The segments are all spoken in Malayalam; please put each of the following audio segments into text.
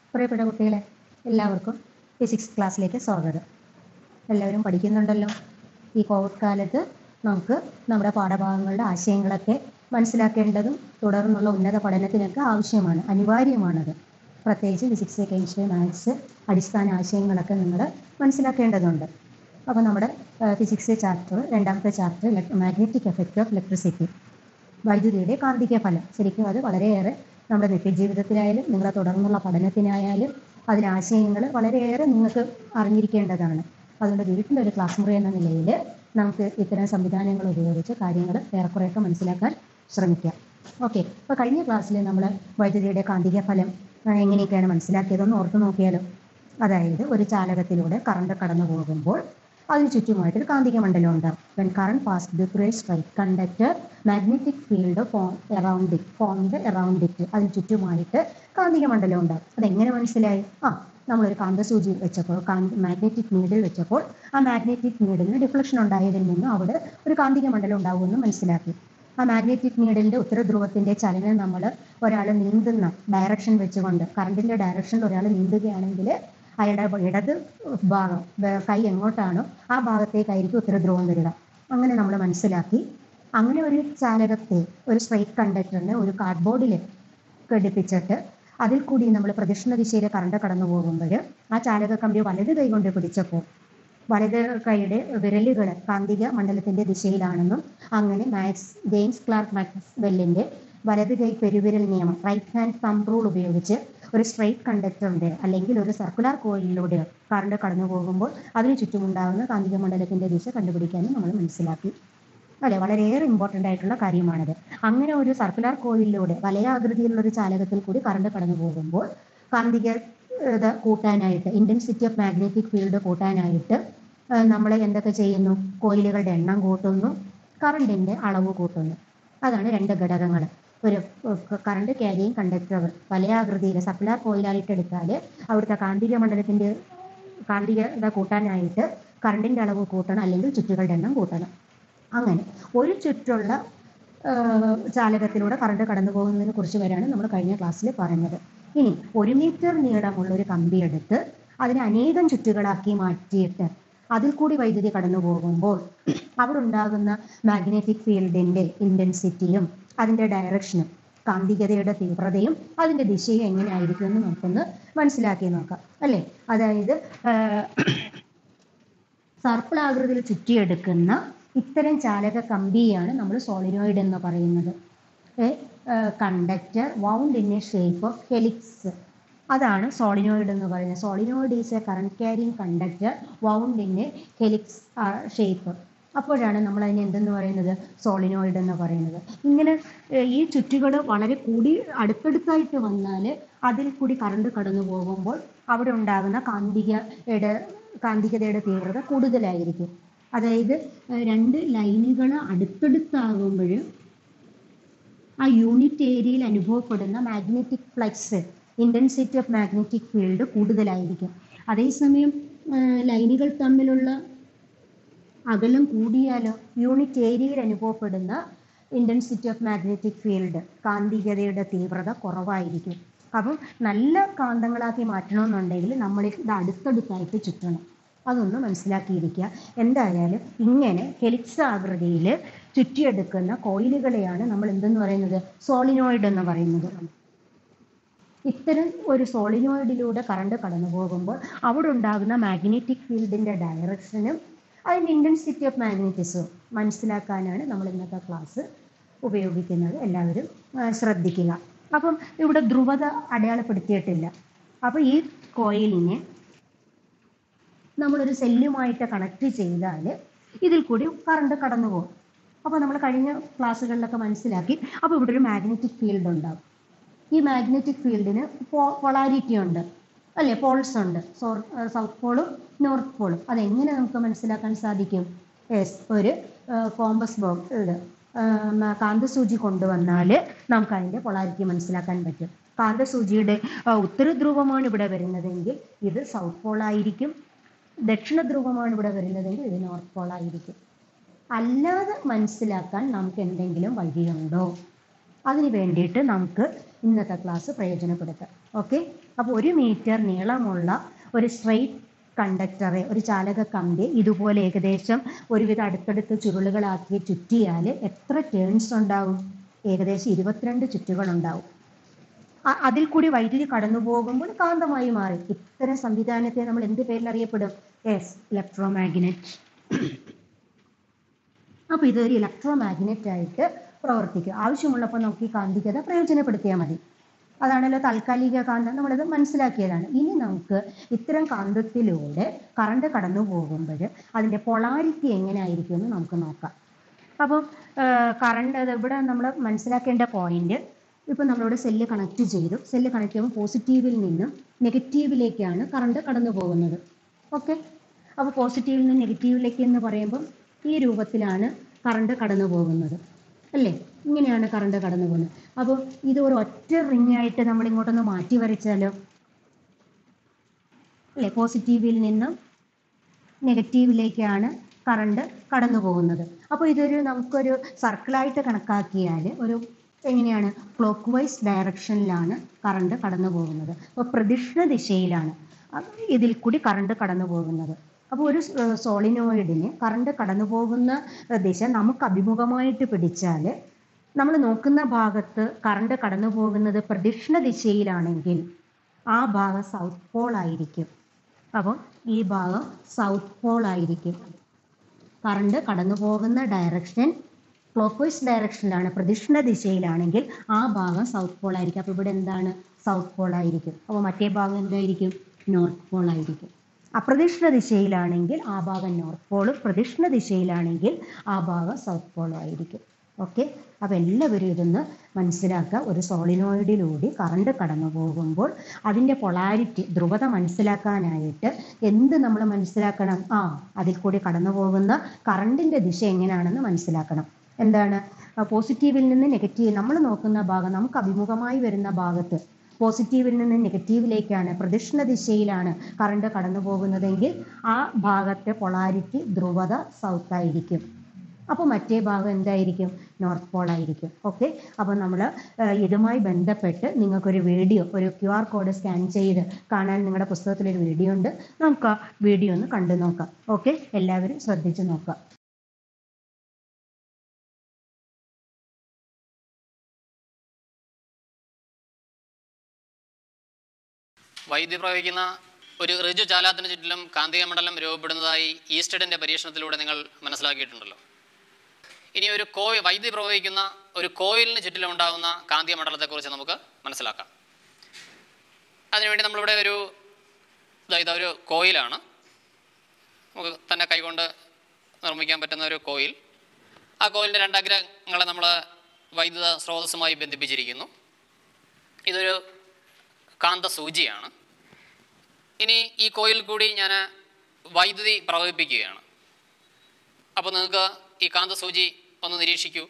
പ്രിയപ്പെട്ട കുട്ടികളെ എല്ലാവർക്കും ഫിസിക്സ് ക്ലാസ്സിലേക്ക് സ്വാഗതം എല്ലാവരും പഠിക്കുന്നുണ്ടല്ലോ ഈ കോവിഡ് കാലത്ത് നമുക്ക് നമ്മുടെ പാഠഭാഗങ്ങളുടെ ആശയങ്ങളൊക്കെ മനസ്സിലാക്കേണ്ടതും തുടർന്നുള്ള ഉന്നത പഠനത്തിനൊക്കെ ആവശ്യമാണ് അനിവാര്യമാണത് പ്രത്യേകിച്ച് ഫിസിക്സ് കെമിസ്ട്രി മാത്സ് അടിസ്ഥാന ആശയങ്ങളൊക്കെ നിങ്ങൾ മനസ്സിലാക്കേണ്ടതുണ്ട് അപ്പോൾ നമ്മുടെ ഫിസിക്സ് ചാപ്റ്റർ രണ്ടാമത്തെ chapter magnetic effect of electricity വൈദ്യുതിയുടെ കാന്തിക ഫലം ശരിക്കും അത് വളരെയേറെ നമ്മുടെ നിത്യജീവിതത്തിലായാലും നിങ്ങളുടെ തുടർന്നുള്ള പഠനത്തിനായാലും അതിന് ആശയങ്ങൾ വളരെയേറെ നിങ്ങൾക്ക് അറിഞ്ഞിരിക്കേണ്ടതാണ് അതുകൊണ്ട് വീട്ടിൻ്റെ ഒരു ക്ലാസ് മുറി എന്ന നിലയിൽ നമുക്ക് ഇത്തരം സംവിധാനങ്ങൾ ഉപയോഗിച്ച് കാര്യങ്ങൾ ഏറെക്കുറെയൊക്കെ മനസ്സിലാക്കാൻ ശ്രമിക്കാം ഓക്കെ അപ്പോൾ കഴിഞ്ഞ ക്ലാസ്സിൽ നമ്മൾ വൈദ്യുതിയുടെ കാന്തിക ഫലം ആ, എങ്ങനെയൊക്കെയാണ് മനസ്സിലാക്കിയതെന്ന് ഓർത്ത് നോക്കിയാലോ അതായത് ഒരു ചാലകത്തിലൂടെ കറണ്ട് കടന്നു പോകുമ്പോൾ അതിന് ചുറ്റുമായിട്ട് ഒരു കാന്തിക മണ്ഡലം ഉണ്ടാവും when current pass through a straight conductor magnetic field form around it formed around it അതിന് ചുറ്റുമായിട്ട് കാന്തിക മണ്ഡലം ഉണ്ടാവും അതെങ്ങനെ മനസ്സിലായി ആ നമ്മളൊരു കാന്തസൂചി വെച്ചപ്പോൾ മാഗ്നറ്റിക് നീഡിൽ വെച്ചപ്പോൾ ആ മാഗ്നറ്റിക് നീഡിലിന് ഡിഫ്ലക്ഷൻ ഉണ്ടായതിൽ നിന്ന് അവിടെ ഒരു കാന്തിക മണ്ഡലം ഉണ്ടാവുമെന്ന് മനസ്സിലാക്കി ആ മാഗ്നറ്റിക് നീഡിലിന്റെ ഉത്തരധ്രുവത്തിന്റെ ചലനം നമ്മൾ ഒരാൾ നീന്തുന്ന ഡയറക്ഷൻ വെച്ചുകൊണ്ട് കറണ്ടിന്റെ ഡയറക്ഷനിൽ ഒരാൾ നീന്തുകയാണെങ്കിൽ അയാളുടെ ഇടത് ഭാഗം വേ- കൈ എങ്ങോട്ടാണോ ആ ഭാഗത്തേക്കായിരിക്കും ഉത്തരധ്രുവം വരിക അങ്ങനെ നമ്മൾ മനസ്സിലാക്കി അങ്ങനെ ഒരു ചാലകത്തെ ഒരു സ്ട്രൈറ്റ് കണ്ടക്ടറിനെ ഒരു കാർഡ്ബോർഡിൽ ഘടിപ്പിച്ചിട്ട് അതിൽ കൂടി നമ്മൾ പ്രദക്ഷിണ ദിശയിൽ കറണ്ട് കടന്നു പോകുമ്പോൾ ആ ചാലക കമ്പി വലത് കൈ കൊണ്ട് പിടിച്ചപ്പോൾ വലത് കൈയുടെ വിരലുകൾ കാന്തിക മണ്ഡലത്തിന്റെ ദിശയിലാണെന്നും അങ്ങനെ മാക്സ് ജെയിംസ് ക്ലാർക്ക് മാക്സ് വെല്ലിന്റെ വലത് കൈ പെരുവിരൽ നിയമം റൈറ്റ് ഹാൻഡ് തമ്പ് റൂൾ ഉപയോഗിച്ച് ഒരു സ്ട്രൈറ്റ് കണ്ടക്ടറിന്റെ അല്ലെങ്കിൽ ഒരു സർക്കുലർ കോയിലിലൂടെ കറണ്ട് കടന്നു പോകുമ്പോൾ അതിന് ചുറ്റുമുണ്ടാകുന്ന കാന്തിക മണ്ഡലത്തിന്റെ ദിശ കണ്ടുപിടിക്കാനും നമ്മൾ മനസ്സിലാക്കി അല്ലെ വളരെയേറെ ഇമ്പോർട്ടൻ്റ് ആയിട്ടുള്ള കാര്യമാണിത് അങ്ങനെ ഒരു സർക്കുലർ കോയിലിലൂടെ വലയാകൃതിയിലുള്ള ഒരു ചാലകത്തിൽ കൂടി കറണ്ട് കടന്നു പോകുമ്പോൾ കാന്തിക ഇത് കൂട്ടാനായിട്ട് ഇന്റൻസിറ്റി ഓഫ് മാഗ്നറ്റിക് ഫീൽഡ് കൂട്ടാനായിട്ട് നമ്മൾ എന്തൊക്കെ ചെയ്യുന്നു കോയിലുകളുടെ എണ്ണം കൂട്ടുന്നു കറണ്ടിന്റെ അളവ് കൂട്ടുന്നു അതാണ് രണ്ട് ഘടകങ്ങൾ ഒരു കറണ്ട് ക്യാരിയും കണ്ടക്ടർ വലയാകൃതിയിൽ സർക്കുലർ കോയിലായിട്ട് എടുത്താൽ അവിടുത്തെ കാന്തിക മണ്ഡലത്തിന്റെ കാന്തികത കൂട്ടാനായിട്ട് കറണ്ടിന്റെ അളവ് കൂട്ടണം അല്ലെങ്കിൽ ചുറ്റുകളുടെ എണ്ണം കൂട്ടണം അങ്ങനെ ഒരു ചുറ്റുള്ള ആ, ചാലകത്തിലൂടെ കറണ്ട് കടന്നു പോകുന്നതിനെ കുറിച്ച് വരെയാണ് നമ്മൾ കഴിഞ്ഞ ക്ലാസ്സിൽ പറഞ്ഞത് ഇനി ഒരു മീറ്റർ നീളമുള്ള ഒരു കമ്പി എടുത്ത് അതിനെ അനേകം ചുറ്റുകളാക്കി മാറ്റിയിട്ട് അതിൽ കൂടി വൈദ്യുതി കടന്നു പോകുമ്പോൾ അവിടെ ഉണ്ടാകുന്ന മാഗ്നറ്റിക് ഫീൽഡിന്റെ ഇന്റൻസിറ്റിയും അതിന്റെ ഡയറക്ഷനും കാന്തികതയുടെ തീവ്രതയും അതിന്റെ ദിശയും എങ്ങനെയായിരിക്കും എന്ന് നമുക്കൊന്ന് മനസ്സിലാക്കി നോക്കാം അല്ലേ അതായത് ആ, സർപ്പിൾ ആകൃതിയിൽ ചുറ്റിയെടുക്കുന്ന ഇത്തരം ചാലക കമ്പിയാണ് നമ്മൾ സോളിനോയിഡ് എന്ന് പറയുന്നത് conductor wound in a shape of helix അതാണ് സോളിനോയിഡ് എന്ന് പറയുന്നത് solenoid is a current carrying conductor wound in a helix shape അപ്പോഴാണ് നമ്മൾ അതിനെ എന്തെന്ന് പറയുന്നത് സോളിനോയിഡ് എന്ന് പറയുന്നത് ഇങ്ങനെ ഏർ, ഈ ചുറ്റുകൾ വളരെ കൂടി അടുത്തടുത്തായിട്ട് വന്നാൽ അതിൽ കൂടി കറണ്ട് കടന്നു പോകുമ്പോൾ അവിടെ ഉണ്ടാകുന്ന കാന്തികയുടെ കാന്തികതയുടെ തീവ്രത കൂടുതലായിരിക്കും അതായത് ഏർ, രണ്ട് ലൈനുകൾ അടുത്തടുത്താകുമ്പോൾ ആ യൂണിറ്റ് ഏരിയയിൽ അനുഭവപ്പെടുന്ന magnetic flux intensity of magnetic field കൂടുതലായിരിക്കും അതേസമയം ഏർ, ലൈനുകൾ തമ്മിലുള്ള അകലം കൂടിയാലോ യൂണിറ്റ് ഏരിയയിൽ അനുഭവപ്പെടുന്ന ഇന്റൻസിറ്റി ഓഫ് മാഗ്നറ്റിക് ഫീൽഡ് കാന്തികതയുടെ തീവ്രത കുറവായിരിക്കും അപ്പം നല്ല കാന്തങ്ങളാക്കി മാറ്റണമെന്നുണ്ടെങ്കിൽ നമ്മൾ ഇത് അടുത്തടുത്തായിട്ട് ചുറ്റണം അതൊന്ന് മനസ്സിലാക്കിയിരിക്കുക എന്തായാലും ഇങ്ങനെ ഹെലിക്സ് ആകൃതിയിൽ ചുറ്റിയെടുക്കുന്ന കോയിലുകളെയാണ് നമ്മൾ എന്തെന്ന് പറയുന്നത് സോളിനോയിഡ് എന്ന് പറയുന്നത് ഇത്തരം ഒരു സോളിനോയിഡിലൂടെ കറണ്ട് കടന്നു പോകുമ്പോൾ അവിടെ ഉണ്ടാകുന്ന മാഗ്നറ്റിക് ഫീൽഡിന്റെ ഡയറക്ഷനും അതിന്റെ ഇന്റൻസിറ്റി ഓഫ് മാഗ്നറ്റിസവും മനസ്സിലാക്കാനാണ് നമ്മൾ ഇന്നത്തെ ക്ലാസ് ഉപയോഗിക്കുന്നത് എല്ലാവരും ആ, ശ്രദ്ധിക്കുക അപ്പം ഇവിടെ ധ്രുവത അടയാളപ്പെടുത്തിയിട്ടില്ല അപ്പോൾ ഈ കോയിലിനെ നമ്മളൊരു സെല്ലുമായിട്ട് കണക്ട് ചെയ്താൽ ഇതിൽ കൂടി കറണ്ട് കടന്നു പോകും അപ്പോൾ നമ്മൾ കഴിഞ്ഞ ക്ലാസ്സുകളിലൊക്കെ മനസ്സിലാക്കി അപ്പോൾ ഇവിടെ ഒരു മാഗ്നറ്റിക് ഫീൽഡ് ഉണ്ടാവും ഈ മാഗ്നറ്റിക് ഫീൽഡിന് പൊളാരിറ്റി ഉണ്ട് അല്ലേ പോൾസ് ഉണ്ട് സൗത്ത് പോളും നോർത്ത് പോളും അതെങ്ങനെ നമുക്ക് മനസ്സിലാക്കാൻ സാധിക്കും യെസ് ഒരു കോമ്പസ് ബോക്സ് കാന്തസൂചി കൊണ്ടുവന്നാൽ നമുക്ക് അതിൻ്റെ പൊളാരിറ്റി മനസ്സിലാക്കാൻ പറ്റും കാന്തസൂചിയുടെ ആ, ഉത്തരധ്രുവമാണ് ഇവിടെ വരുന്നതെങ്കിൽ ഇത് സൗത്ത് പോൾ ആയിരിക്കും ദക്ഷിണ ധ്രുവമാണ് ഇവിടെ വരുന്നതെങ്കിൽ ഇത് നോർത്ത് പോൾ ആയിരിക്കും അല്ലാതെ മനസ്സിലാക്കാൻ നമുക്ക് എന്തെങ്കിലും വഴിയുണ്ടോ അതിന് വേണ്ടിയിട്ട് നമുക്ക് ഇന്നത്തെ ക്ലാസ് പ്രയോജനപ്പെടുത്താം ഓക്കെ അപ്പോൾ ഒരു മീറ്റർ നീളമുള്ള ഒരു സ്ട്രെയിറ്റ് കണ്ടക്ടറെ ഒരു ചാലക കമ്പി ഇതുപോലെ ഏകദേശം ഒരുവിധ അടുത്തടുത്ത് ചുരുളുകളാക്കി ചുറ്റിയാൽ എത്ര ടേൺസ് ഉണ്ടാവും ഏകദേശം ഇരുപത്തിരണ്ട് ചുറ്റുകൾ ഉണ്ടാവും അ- അതിൽ കൂടി വൈദ്യുതി കടന്നു പോകുമ്പോൾ കാന്തമായി മാറി ഇത്തരം സംവിധാനത്തെ നമ്മൾ എന്ത് പേരിൽ അറിയപ്പെടും എസ് ഇലക്ട്രോമാഗ്നറ്റ് അപ്പൊ ഇതൊരു ഇലക്ട്രോ മാഗ്നറ്റ് ആയിട്ട് പ്രവർത്തിക്കും ആവശ്യമുള്ളപ്പോൾ നമുക്ക് ഈ കാന്തികത പ്രയോജനപ്പെടുത്തിയാൽ മതി അതാണല്ലോ താൽക്കാലിക കാന്തം നമ്മളത് മനസ്സിലാക്കിയതാണ് ഇനി നമുക്ക് ഇത്തരം കാന്തത്തിലൂടെ കറണ്ട് കടന്നു പോകുമ്പോൾ അതിന്റെ പൊളാരിറ്റി എങ്ങനെയായിരിക്കും എന്ന് നമുക്ക് നോക്കാം അപ്പം കറണ്ട് ഇവിടെ നമ്മൾ മനസ്സിലാക്കേണ്ട പോയിന്റ് ഇപ്പം നമ്മളോട് സെല്ല് കണക്ട് ചെയ്തു സെല്ല് കണക്ട് ചെയ്യുമ്പോൾ പോസിറ്റീവിൽ നിന്നും നെഗറ്റീവിലേക്കാണ് കറണ്ട് കടന്നു പോകുന്നത് ഓക്കെ അപ്പോൾ പോസിറ്റീവിൽ നിന്ന് നെഗറ്റീവിലേക്ക് എന്ന് പറയുമ്പോൾ ഈ രൂപത്തിലാണ് കറണ്ട് കടന്നു പോകുന്നത് അല്ലേ ഇങ്ങനെയാണ് കറണ്ട് കടന്നു പോകുന്നത് അപ്പോൾ ഇത് ഒരു ഒറ്റ റിംഗ് ആയിട്ട് നമ്മൾ ഇങ്ങോട്ടൊന്ന് മാറ്റി വരച്ചാലോ അല്ലേ പോസിറ്റീവിൽ നിന്നും നെഗറ്റീവിലേക്കാണ് കറണ്ട് കടന്നു പോകുന്നത് അപ്പോൾ ഇതൊരു നമുക്കൊരു സർക്കിളായിട്ട് കണക്കാക്കിയാൽ ഒരു എങ്ങനെയാണ് ക്ലോക്ക് വൈസ് ഡയറക്ഷനിലാണ് കറണ്ട് കടന്നു പോകുന്നത് അപ്പോൾ പ്രദക്ഷിണ ദിശയിലാണ് അത് ഇതിൽ കൂടി കറണ്ട് കടന്നു പോകുന്നത് അപ്പോൾ ഒരു സോളിനോയിഡിന് കറണ്ട് കടന്നു പോകുന്ന ഏഹ്, ദിശ നമുക്ക് അഭിമുഖമായിട്ട് പിടിച്ചാൽ നമ്മൾ നോക്കുന്ന ഭാഗത്ത് കറണ്ട് കടന്നു പോകുന്നത് പ്രദക്ഷിണ ദിശയിലാണെങ്കിൽ ആ ഭാഗം സൗത്ത് പോൾ ആയിരിക്കും അപ്പം ഈ ഭാഗം സൗത്ത് പോൾ ആയിരിക്കും കറണ്ട് കടന്നു പോകുന്ന ഡയറക്ഷൻ ക്ലോക്ക് വൈസ് ഡയറക്ഷനിലാണ് പ്രദക്ഷിണ ദിശയിലാണെങ്കിൽ ആ ഭാഗം സൗത്ത് പോൾ ആയിരിക്കും അപ്പോൾ ഇവിടെ എന്താണ് സൗത്ത് പോൾ ആയിരിക്കും അപ്പോൾ മറ്റേ ഭാഗം എന്തായിരിക്കും നോർത്ത് പോൾ ആയിരിക്കും അപ്രദക്ഷിണ ദിശയിലാണെങ്കിൽ ആ ഭാഗം നോർത്ത് പോളും പ്രദക്ഷിണ ദിശയിലാണെങ്കിൽ ആ ഭാഗം സൗത്ത് പോളും ആയിരിക്കും ഓക്കെ അപ്പോൾ എല്ലാവരും ഇതൊന്ന് മനസ്സിലാക്കുക ഒരു സോളിനോയിഡിലൂടെ കറണ്ട് കടന്നു പോകുമ്പോൾ അതിൻ്റെ പൊളാരിറ്റി ധ്രുവത മനസ്സിലാക്കാനായിട്ട് എന്ത് നമ്മൾ മനസ്സിലാക്കണം ആ അതിൽ കൂടി കടന്നു പോകുന്ന കറണ്ടിൻ്റെ ദിശ എങ്ങനെയാണെന്ന് മനസ്സിലാക്കണം എന്താണ് പോസിറ്റീവിൽ നിന്ന് നെഗറ്റീവ് നമ്മൾ നോക്കുന്ന ഭാഗം നമുക്ക് അഭിമുഖമായി വരുന്ന ഭാഗത്ത് പോസിറ്റീവിൽ നിന്ന് നെഗറ്റീവിലേക്കാണ് പ്രദക്ഷിണ ദിശയിലാണ് കറണ്ട് കടന്നു പോകുന്നതെങ്കിൽ ആ ഭാഗത്തെ പൊളാരിറ്റി ധ്രുവത സൗത്ത് ആയിരിക്കും അപ്പോൾ മറ്റേ ഭാഗം എന്തായിരിക്കും നോർത്ത് പോൾ ആയിരിക്കും ഓക്കെ അപ്പോൾ നമ്മൾ ഇതുമായി ബന്ധപ്പെട്ട് നിങ്ങൾക്കൊരു വീഡിയോ ഒരു ക്യു ആർ കോഡ് സ്കാൻ ചെയ്ത് കാണാൻ നിങ്ങളുടെ പുസ്തകത്തിലൊരു വീഡിയോ ഉണ്ട് നമുക്ക് ആ വീഡിയോ ഒന്ന് കണ്ടു നോക്കാം ഓക്കെ എല്ലാവരും ശ്രദ്ധിച്ച് നോക്കാം വൈദ്യുതി പ്രവഹിക്കുന്ന ഒരു ഋജു ചാലാത്തിന് ചുറ്റിലും കാന്തിക മണ്ഡലം രൂപപ്പെടുന്നതായി ഈസ്റ്റഡിൻ്റെ പരീക്ഷണത്തിലൂടെ നിങ്ങൾ മനസ്സിലാക്കിയിട്ടുണ്ടല്ലോ ഇനി ഒരു കോയിൽ വൈദ്യുതി പ്രവഹിക്കുന്ന ഒരു കോയിലിന് ചുറ്റിലും ഉണ്ടാകുന്ന കാന്തിക മണ്ഡലത്തെക്കുറിച്ച് നമുക്ക് മനസ്സിലാക്കാം അതിനുവേണ്ടി നമ്മളിവിടെ ഒരു ഇതാ ഇതൊരു കോയിലാണ് നമുക്ക് തന്നെ കൈകൊണ്ട് നിർമ്മിക്കാൻ പറ്റുന്ന ഒരു കോയിൽ ആ കോയിലിൻ്റെ രണ്ടഗ്രഹങ്ങളെ നമ്മൾ വൈദ്യുത സ്രോതസ്സുമായി ബന്ധിപ്പിച്ചിരിക്കുന്നു ഇതൊരു കാന്ത സൂചിയാണ് ഇനി ഈ കോയിൽ കൂടി ഞാൻ വൈദ്യുതി പ്രവഹിപ്പിക്കുകയാണ് അപ്പോൾ നിങ്ങൾക്ക് ഈ കാന്ത സൂചി ഒന്ന് നിരീക്ഷിക്കൂ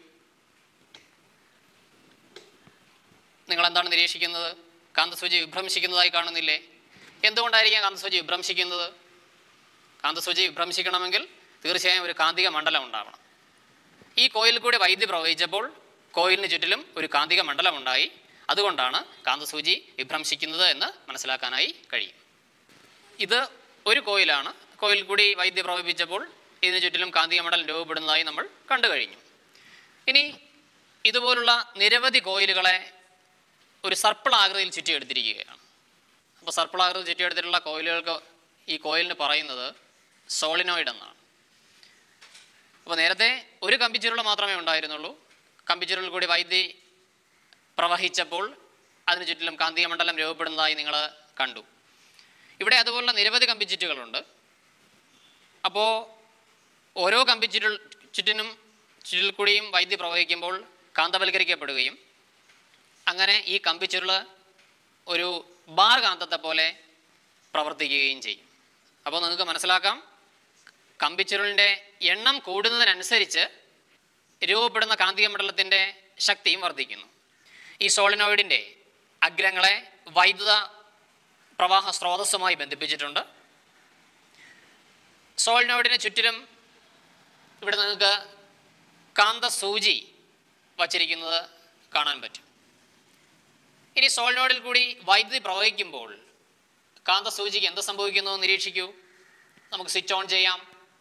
നിങ്ങൾ എന്താണ് നിരീക്ഷിക്കുന്നത് കാന്തസൂചി വിഭ്രംശിക്കുന്നതായി കാണുന്നില്ലേ എന്തുകൊണ്ടായിരിക്കാം കാന്തസൂചി വിഭ്രംശിക്കുന്നത് കാന്തസൂചി വിഭ്രംശിക്കണമെങ്കിൽ തീർച്ചയായും ഒരു കാന്തിക മണ്ഡലം ഉണ്ടാവണം ഈ കോയിലിൽ കൂടി വൈദ്യുതി പ്രവഹിച്ചപ്പോൾ കോയിലിന് ചുറ്റിലും ഒരു കാന്തിക മണ്ഡലം ഉണ്ടായി അതുകൊണ്ടാണ് കാന്തസൂചി വിഭ്രംശിക്കുന്നത് എന്ന് മനസ്സിലാക്കാനായി കഴിയും ഇത് ഒരു കോയിലാണ് കോയിൽ കൂടി വൈദ്യുതി പ്രവഹിപ്പിച്ചപ്പോൾ ഇതിന് ചുറ്റിലും കാന്തിക മണ്ഡലം രൂപപ്പെടുന്നതായി നമ്മൾ കണ്ടു കഴിഞ്ഞു ഇനി ഇതുപോലുള്ള നിരവധി കോയിലുകളെ ഒരു സർപ്പിൾ ആകൃതിയിൽ ചുറ്റിയെടുത്തിരിക്കുകയാണ് അപ്പോൾ സർപ്പിൾ ആകൃതി ചുറ്റിയെടുത്തിട്ടുള്ള കോയിലുകൾക്ക് ഈ കോയിലിന് പറയുന്നത് സോളിനോയിഡ് എന്നാണ് അപ്പോൾ നേരത്തെ ഒരു കമ്പിച്ചുരുൾ മാത്രമേ ഉണ്ടായിരുന്നുള്ളൂ കമ്പിച്ചുരുളിൽ കൂടി വൈദ്യുതി പ്രവഹിച്ചപ്പോൾ അതിന് ചുറ്റിലും കാന്തിക മണ്ഡലം രൂപപ്പെടുന്നതായി നിങ്ങൾ കണ്ടു ഇവിടെ അതുപോലുള്ള നിരവധി കമ്പിച്ചുറ്റുകളുണ്ട് അപ്പോൾ ഓരോ കമ്പിച്ചുരുൾ ചുറ്റിനും ചുറ്റിൽ കൂടിയും വൈദ്യുതി പ്രവഹിക്കുമ്പോൾ കാന്തവൽക്കരിക്കപ്പെടുകയും അങ്ങനെ ഈ കമ്പിച്ചുരുൾ ഒരു ബാർ കാന്തത്തെ പോലെ പ്രവർത്തിക്കുകയും ചെയ്യും അപ്പോൾ നിങ്ങൾക്ക് മനസ്സിലാക്കാം കമ്പിച്ചുരുളിൻ്റെ എണ്ണം കൂടുന്നതിനനുസരിച്ച് രൂപപ്പെടുന്ന കാന്തിക മണ്ഡലത്തിൻ്റെ ശക്തിയും വർദ്ധിക്കുന്നു ഈ സോളിനോയിഡിൻ്റെ അഗ്രങ്ങളെ വൈദ്യുത പ്രവാഹ സ്രോതസ്സുമായി ബന്ധിപ്പിച്ചിട്ടുണ്ട് സോളിനോയിഡിന് ചുറ്റിലും ഇവിടെ നിങ്ങൾക്ക് കാന്ത സൂചി വച്ചിരിക്കുന്നത് കാണാൻ പറ്റും ഇനി സോളിനോയിഡിൽ കൂടി വൈദ്യുതി പ്രവഹിക്കുമ്പോൾ കാന്തസൂചിക്ക് എന്ത് സംഭവിക്കുന്നു എന്ന് നിരീക്ഷിക്കൂ നമുക്ക് സ്വിച്ച് ഓൺ ചെയ്യാം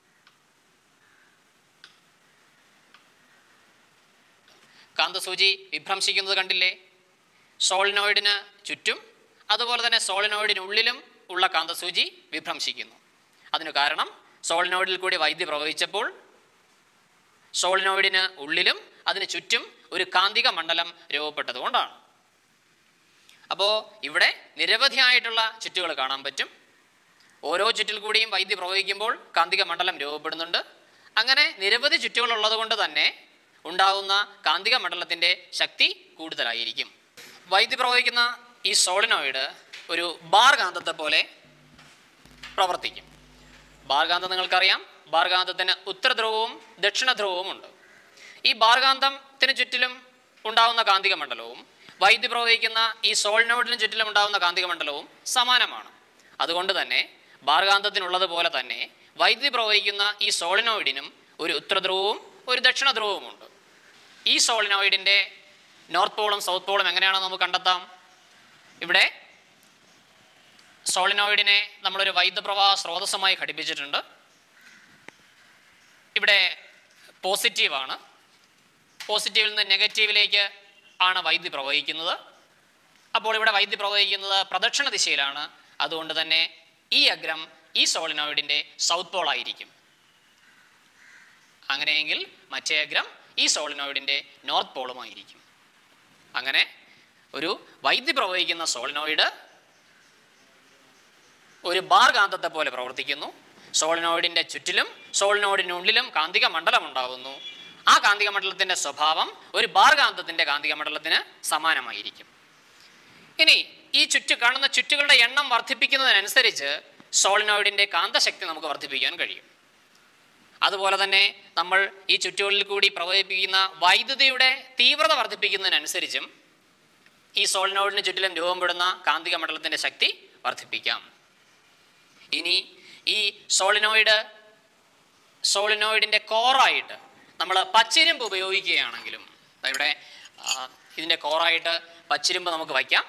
കാന്തസൂചി വിഭ്രംശിക്കുന്നത് കണ്ടില്ലേ സോളിനോയിഡിന് ചുറ്റും അതുപോലെ തന്നെ സോളിനോയിഡിനുള്ളിലും ഉള്ള കാന്തസൂചി വിഭ്രംശിക്കുന്നു അതിനു കാരണം സോളിനോയിഡിൽ കൂടി വൈദ്യുതി പ്രവഹിച്ചപ്പോൾ സോളിനോയിഡിന് ഉള്ളിലും അതിന് ചുറ്റും ഒരു കാന്തിക മണ്ഡലം രൂപപ്പെട്ടതുകൊണ്ടാണ് അപ്പോൾ ഇവിടെ നിരവധിയായിട്ടുള്ള ചുറ്റുകൾ കാണാൻ പറ്റും ഓരോ ചുറ്റിൽ കൂടിയും വൈദ്യുതി പ്രവഹിക്കുമ്പോൾ കാന്തിക മണ്ഡലം രൂപപ്പെടുന്നുണ്ട് അങ്ങനെ നിരവധി ചുറ്റുകൾ ഉള്ളതുകൊണ്ട് തന്നെ ഉണ്ടാകുന്ന കാന്തിക മണ്ഡലത്തിൻ്റെ ശക്തി കൂടുതലായിരിക്കും വൈദ്യുതി പ്രവഹിക്കുന്ന ഈ സോളിനോയിഡ് ഒരു ബാർ കാന്തത്തെ പോലെ പ്രവർത്തിക്കും ബാർകാന്തം നിങ്ങൾക്കറിയാം ബാർകാന്തത്തിന് ഉത്തരധ്രുവവും ദക്ഷിണധ്രുവവും ഉണ്ട് ഈ ബാർകാന്തത്തിന് ചുറ്റിലും ഉണ്ടാകുന്ന കാന്തിക മണ്ഡലവും വൈദ്യുതി പ്രവഹിക്കുന്ന ഈ സോളിനോയിഡിന് ചുറ്റിലും ഉണ്ടാകുന്ന കാന്തിക മണ്ഡലവും സമാനമാണ് അതുകൊണ്ട് തന്നെ ബാർകാന്തത്തിനുള്ളതുപോലെ തന്നെ വൈദ്യുതി പ്രവഹിക്കുന്ന ഈ സോളിനോയിഡിനും ഒരു ഉത്തരധ്രുവവും ഒരു ദക്ഷിണധ്രുവവുമുണ്ട് ഈ സോളിനോയിഡിൻ്റെ നോർത്ത് പോളും സൗത്ത് പോളും എങ്ങനെയാണെന്ന് നമുക്ക് കണ്ടെത്താം ഇവിടെ സോളിനോയിഡിനെ നമ്മളൊരു വൈദ്യുതപ്രവാഹ സ്രോതസ്സുമായി ഘടിപ്പിച്ചിട്ടുണ്ട് ഇവിടെ പോസിറ്റീവാണ് പോസിറ്റീവിൽ നിന്ന് നെഗറ്റീവിലേക്ക് ആണ് വൈദ്യുതി പ്രവഹിക്കുന്നത് അപ്പോൾ ഇവിടെ വൈദ്യുതി പ്രവഹിക്കുന്നത് പ്രദക്ഷിണ ദിശയിലാണ് അതുകൊണ്ട് തന്നെ ഈ അഗ്രം ഈ സോളിനോയിഡിൻ്റെ സൗത്ത് പോൾ ആയിരിക്കും അങ്ങനെയെങ്കിൽ മറ്റേ അഗ്രം ഈ സോളിനോയിഡിൻ്റെ നോർത്ത് പോളുമായിരിക്കും അങ്ങനെ ഒരു വൈദ്യുതി പ്രവഹിക്കുന്ന സോളിനോയിഡ് ഒരു ബാർ കാന്തത്തെ പോലെ പ്രവർത്തിക്കുന്നു സോളിനോയിഡിന്റെ ചുറ്റിലും സോളിനോയിഡിനുള്ളിലും കാന്തിക മണ്ഡലം ഉണ്ടാകുന്നു ആ കാന്തിക മണ്ഡലത്തിന്റെ സ്വഭാവം ഒരു ബാർ കാന്തത്തിന്റെ കാന്തിക മണ്ഡലത്തിന് സമാനമായിരിക്കും ഇനി ഈ ചുറ്റു കാണുന്ന ചുറ്റുകളുടെ എണ്ണം വർദ്ധിപ്പിക്കുന്നതിനനുസരിച്ച് സോളിനോയിഡിന്റെ കാന്തശക്തി നമുക്ക് വർദ്ധിപ്പിക്കാൻ കഴിയും അതുപോലെ തന്നെ നമ്മൾ ഈ ചുറ്റുകളിൽ കൂടി പ്രവഹിപ്പിക്കുന്ന വൈദ്യുതിയുടെ തീവ്രത വർദ്ധിപ്പിക്കുന്നതിനനുസരിച്ചും ഈ സോളിനോയിഡിന് ചുറ്റിലും രൂപപ്പെടുന്ന കാന്തിക മണ്ഡലത്തിന്റെ ശക്തി വർദ്ധിപ്പിക്കാം ഇനി ഈ സോളിനോയിഡ് സോളിനോയിഡിൻ്റെ കോറായിട്ട് നമ്മൾ പച്ചിരുമ്പ് ഉപയോഗിക്കുകയാണെങ്കിലും ദാ ഇവിടെ ആ, ഇതിൻ്റെ കോറായിട്ട് പച്ചിരുമ്പ് നമുക്ക് വയ്ക്കാം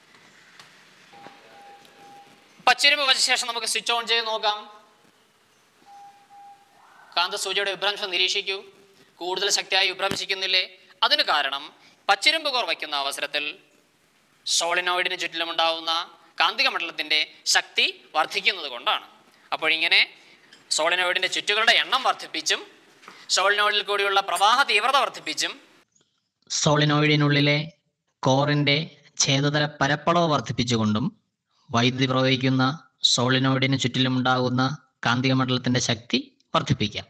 പച്ചിരുമ്പ് വെച്ച ശേഷം നമുക്ക് സ്വിച്ച് ഓൺ ചെയ്ത് നോക്കാം കാന്തസൂചിയുടെ വിഭ്രംശം നിരീക്ഷിക്കൂ കൂടുതൽ ശക്തിയായി വിഭ്രംശിക്കുന്നില്ലേ അതിന് കാരണം പച്ചിരുമ്പ് കോർ വയ്ക്കുന്ന അവസരത്തിൽ സോളിനോയിഡിന് ചുറ്റിലും ഉണ്ടാവുന്ന കാന്തിക മണ്ഡലത്തിൻ്റെ ശക്തി വർദ്ധിക്കുന്നത് കൊണ്ടാണ് അപ്പോൾ ഇങ്ങനെ സോളിനോയിഡിൻ്റെ ചുറ്റുകളുടെ എണ്ണം വർദ്ധിപ്പിച്ചും സോളിനോയിഡിൽ കൂടിയുള്ള പ്രവാഹ തീവ്രത വർദ്ധിപ്പിച്ചും സോളിനോയിഡിനുള്ളിലെ കോറിന്റെ ഛേദതല പരപ്പളവ് വർദ്ധിപ്പിച്ചുകൊണ്ടും വൈദ്യുതി പ്രവഹിക്കുന്ന സോളിനോയിഡിന് ചുറ്റിലുമുണ്ടാകുന്ന കാന്തിക മണ്ഡലത്തിന്റെ ശക്തി വർദ്ധിപ്പിക്കാം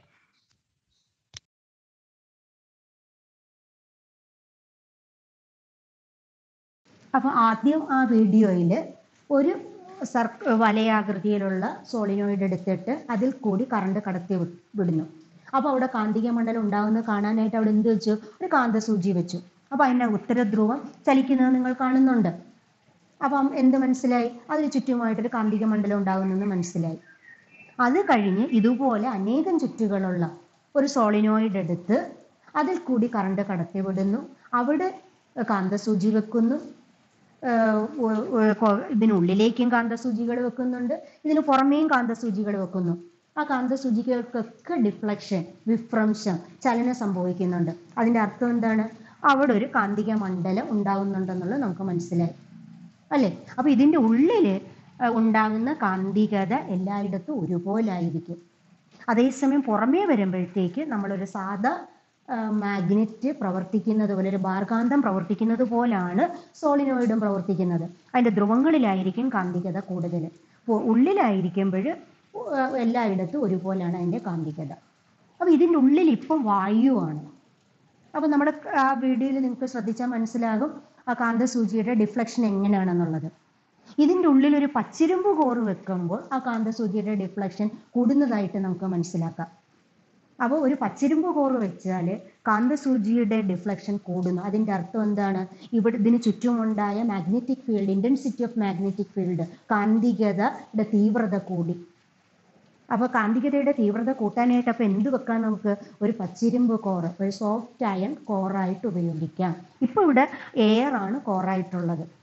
അപ്പോൾ ആദ്യം ആ വീഡിയോയിൽ ഒരു സർ വലയാകൃതിയിലുള്ള സോളിനോയിഡ് എടുത്തിട്ട് അതിൽ കൂടി കറണ്ട് കടത്തി വി- വിടുന്നു അപ്പോൾ അവിടെ കാന്തിക മണ്ഡലം ഉണ്ടാകുന്നത് കാണാനായിട്ട് അവിടെ എന്ത് വെച്ചു ഒരു കാന്തസൂചി വെച്ചു അപ്പോൾ അതിൻ്റെ ഉത്തരധ്രുവം ചലിക്കുന്നത് നിങ്ങൾ കാണുന്നുണ്ട് അപ്പം എന്ത് മനസ്സിലായി അതിന് ചുറ്റുമായിട്ടൊരു കാന്തിക മണ്ഡലം ഉണ്ടാകുന്നെന്ന് മനസ്സിലായി അത് കഴിഞ്ഞ് ഇതുപോലെ അനേകം ചുറ്റുകളുള്ള ഒരു സോളിനോയിഡ് എടുത്ത് അതിൽ കൂടി കറണ്ട് കടത്തിവിടുന്നു അവിടെ കാന്തസൂചി വെക്കുന്നു ഏഹ് ഉ- ഉ- കൊ- ഇതിനുള്ളിലേക്കും കാന്തസൂചികൾ വെക്കുന്നുണ്ട് ഇതിന് പുറമേയും കാന്തസൂചികൾ വെക്കുന്നു ആ കാന്തസൂചികൾക്കൊക്കെ ഡിഫ്ലക്ഷൻ വിഭ്രംശം ചലനം സംഭവിക്കുന്നുണ്ട് അതിൻ്റെ അർത്ഥം എന്താണ് അവിടെ ഒരു കാന്തിക മണ്ഡലം ഉണ്ടാകുന്നുണ്ടെന്നുള്ളത് നമുക്ക് മനസ്സിലായി അല്ലേ അപ്പൊ ഇതിന്റെ ഉള്ളില് അഹ് ഉണ്ടാകുന്ന കാന്തികത എല്ലായിടത്തും ഒരുപോലായിരിക്കും അതേസമയം പുറമേ വരുമ്പോഴത്തേക്ക് നമ്മളൊരു സാധാ മാഗ്നറ്റ് പ്രവർത്തിക്കുന്നത് പോലെ ഒരു ബാർകാന്തം പ്രവർത്തിക്കുന്നത് പോലാണ് സോളിനോയിഡും പ്രവർത്തിക്കുന്നത് അതിന്റെ ധ്രുവങ്ങളിലായിരിക്കും കാന്തികത കൂടുതൽ ഉള്ളിലായിരിക്കുമ്പോൾ എല്ലായിടത്തും ഒരുപോലാണ് അതിന്റെ കാന്തികത അപ്പൊ ഇതിന്റെ ഉള്ളിൽ ഇപ്പം വായുവാണ് അപ്പൊ നമ്മുടെ ആ വീഡിയോയിൽ നിങ്ങൾക്ക് ശ്രദ്ധിച്ചാൽ മനസ്സിലാകും ആ കാന്തസൂചിയുടെ ഡിഫ്ലക്ഷൻ എങ്ങനെയാണെന്നുള്ളത് ഇതിൻ്റെ ഉള്ളിൽ ഒരു പച്ചിരുമ്പ് കോറ് വെക്കുമ്പോൾ ആ കാന്തസൂചിയുടെ ഡിഫ്ലക്ഷൻ കൂടുന്നതായിട്ട് നമുക്ക് മനസ്സിലാക്കാം അപ്പോൾ ഒരു പച്ചിരുമ്പ് കോറ് വെച്ചാൽ കാന്തസൂചിയുടെ ഡിഫ്ലക്ഷൻ കൂടുന്നു അതിൻ്റെ അർത്ഥം എന്താണ് ഇവിടെ ഇതിന് ചുറ്റുമുണ്ടായ magnetic field intensity of magnetic field കാന്തികതയുടെ തീവ്രത കൂടി അപ്പോൾ കാന്തികതയുടെ തീവ്രത കൂട്ടാനായിട്ട് അപ്പോൾ എന്ത് വെക്കാം നമുക്ക് ഒരു പച്ചിരുമ്പ് കോറ് ഒരു സോഫ്റ്റ് അയൺ കോറായിട്ട് ഉപയോഗിക്കാം ഇപ്പോൾ ഇവിടെ എയർ ആണ് കോറായിട്ടുള്ളത്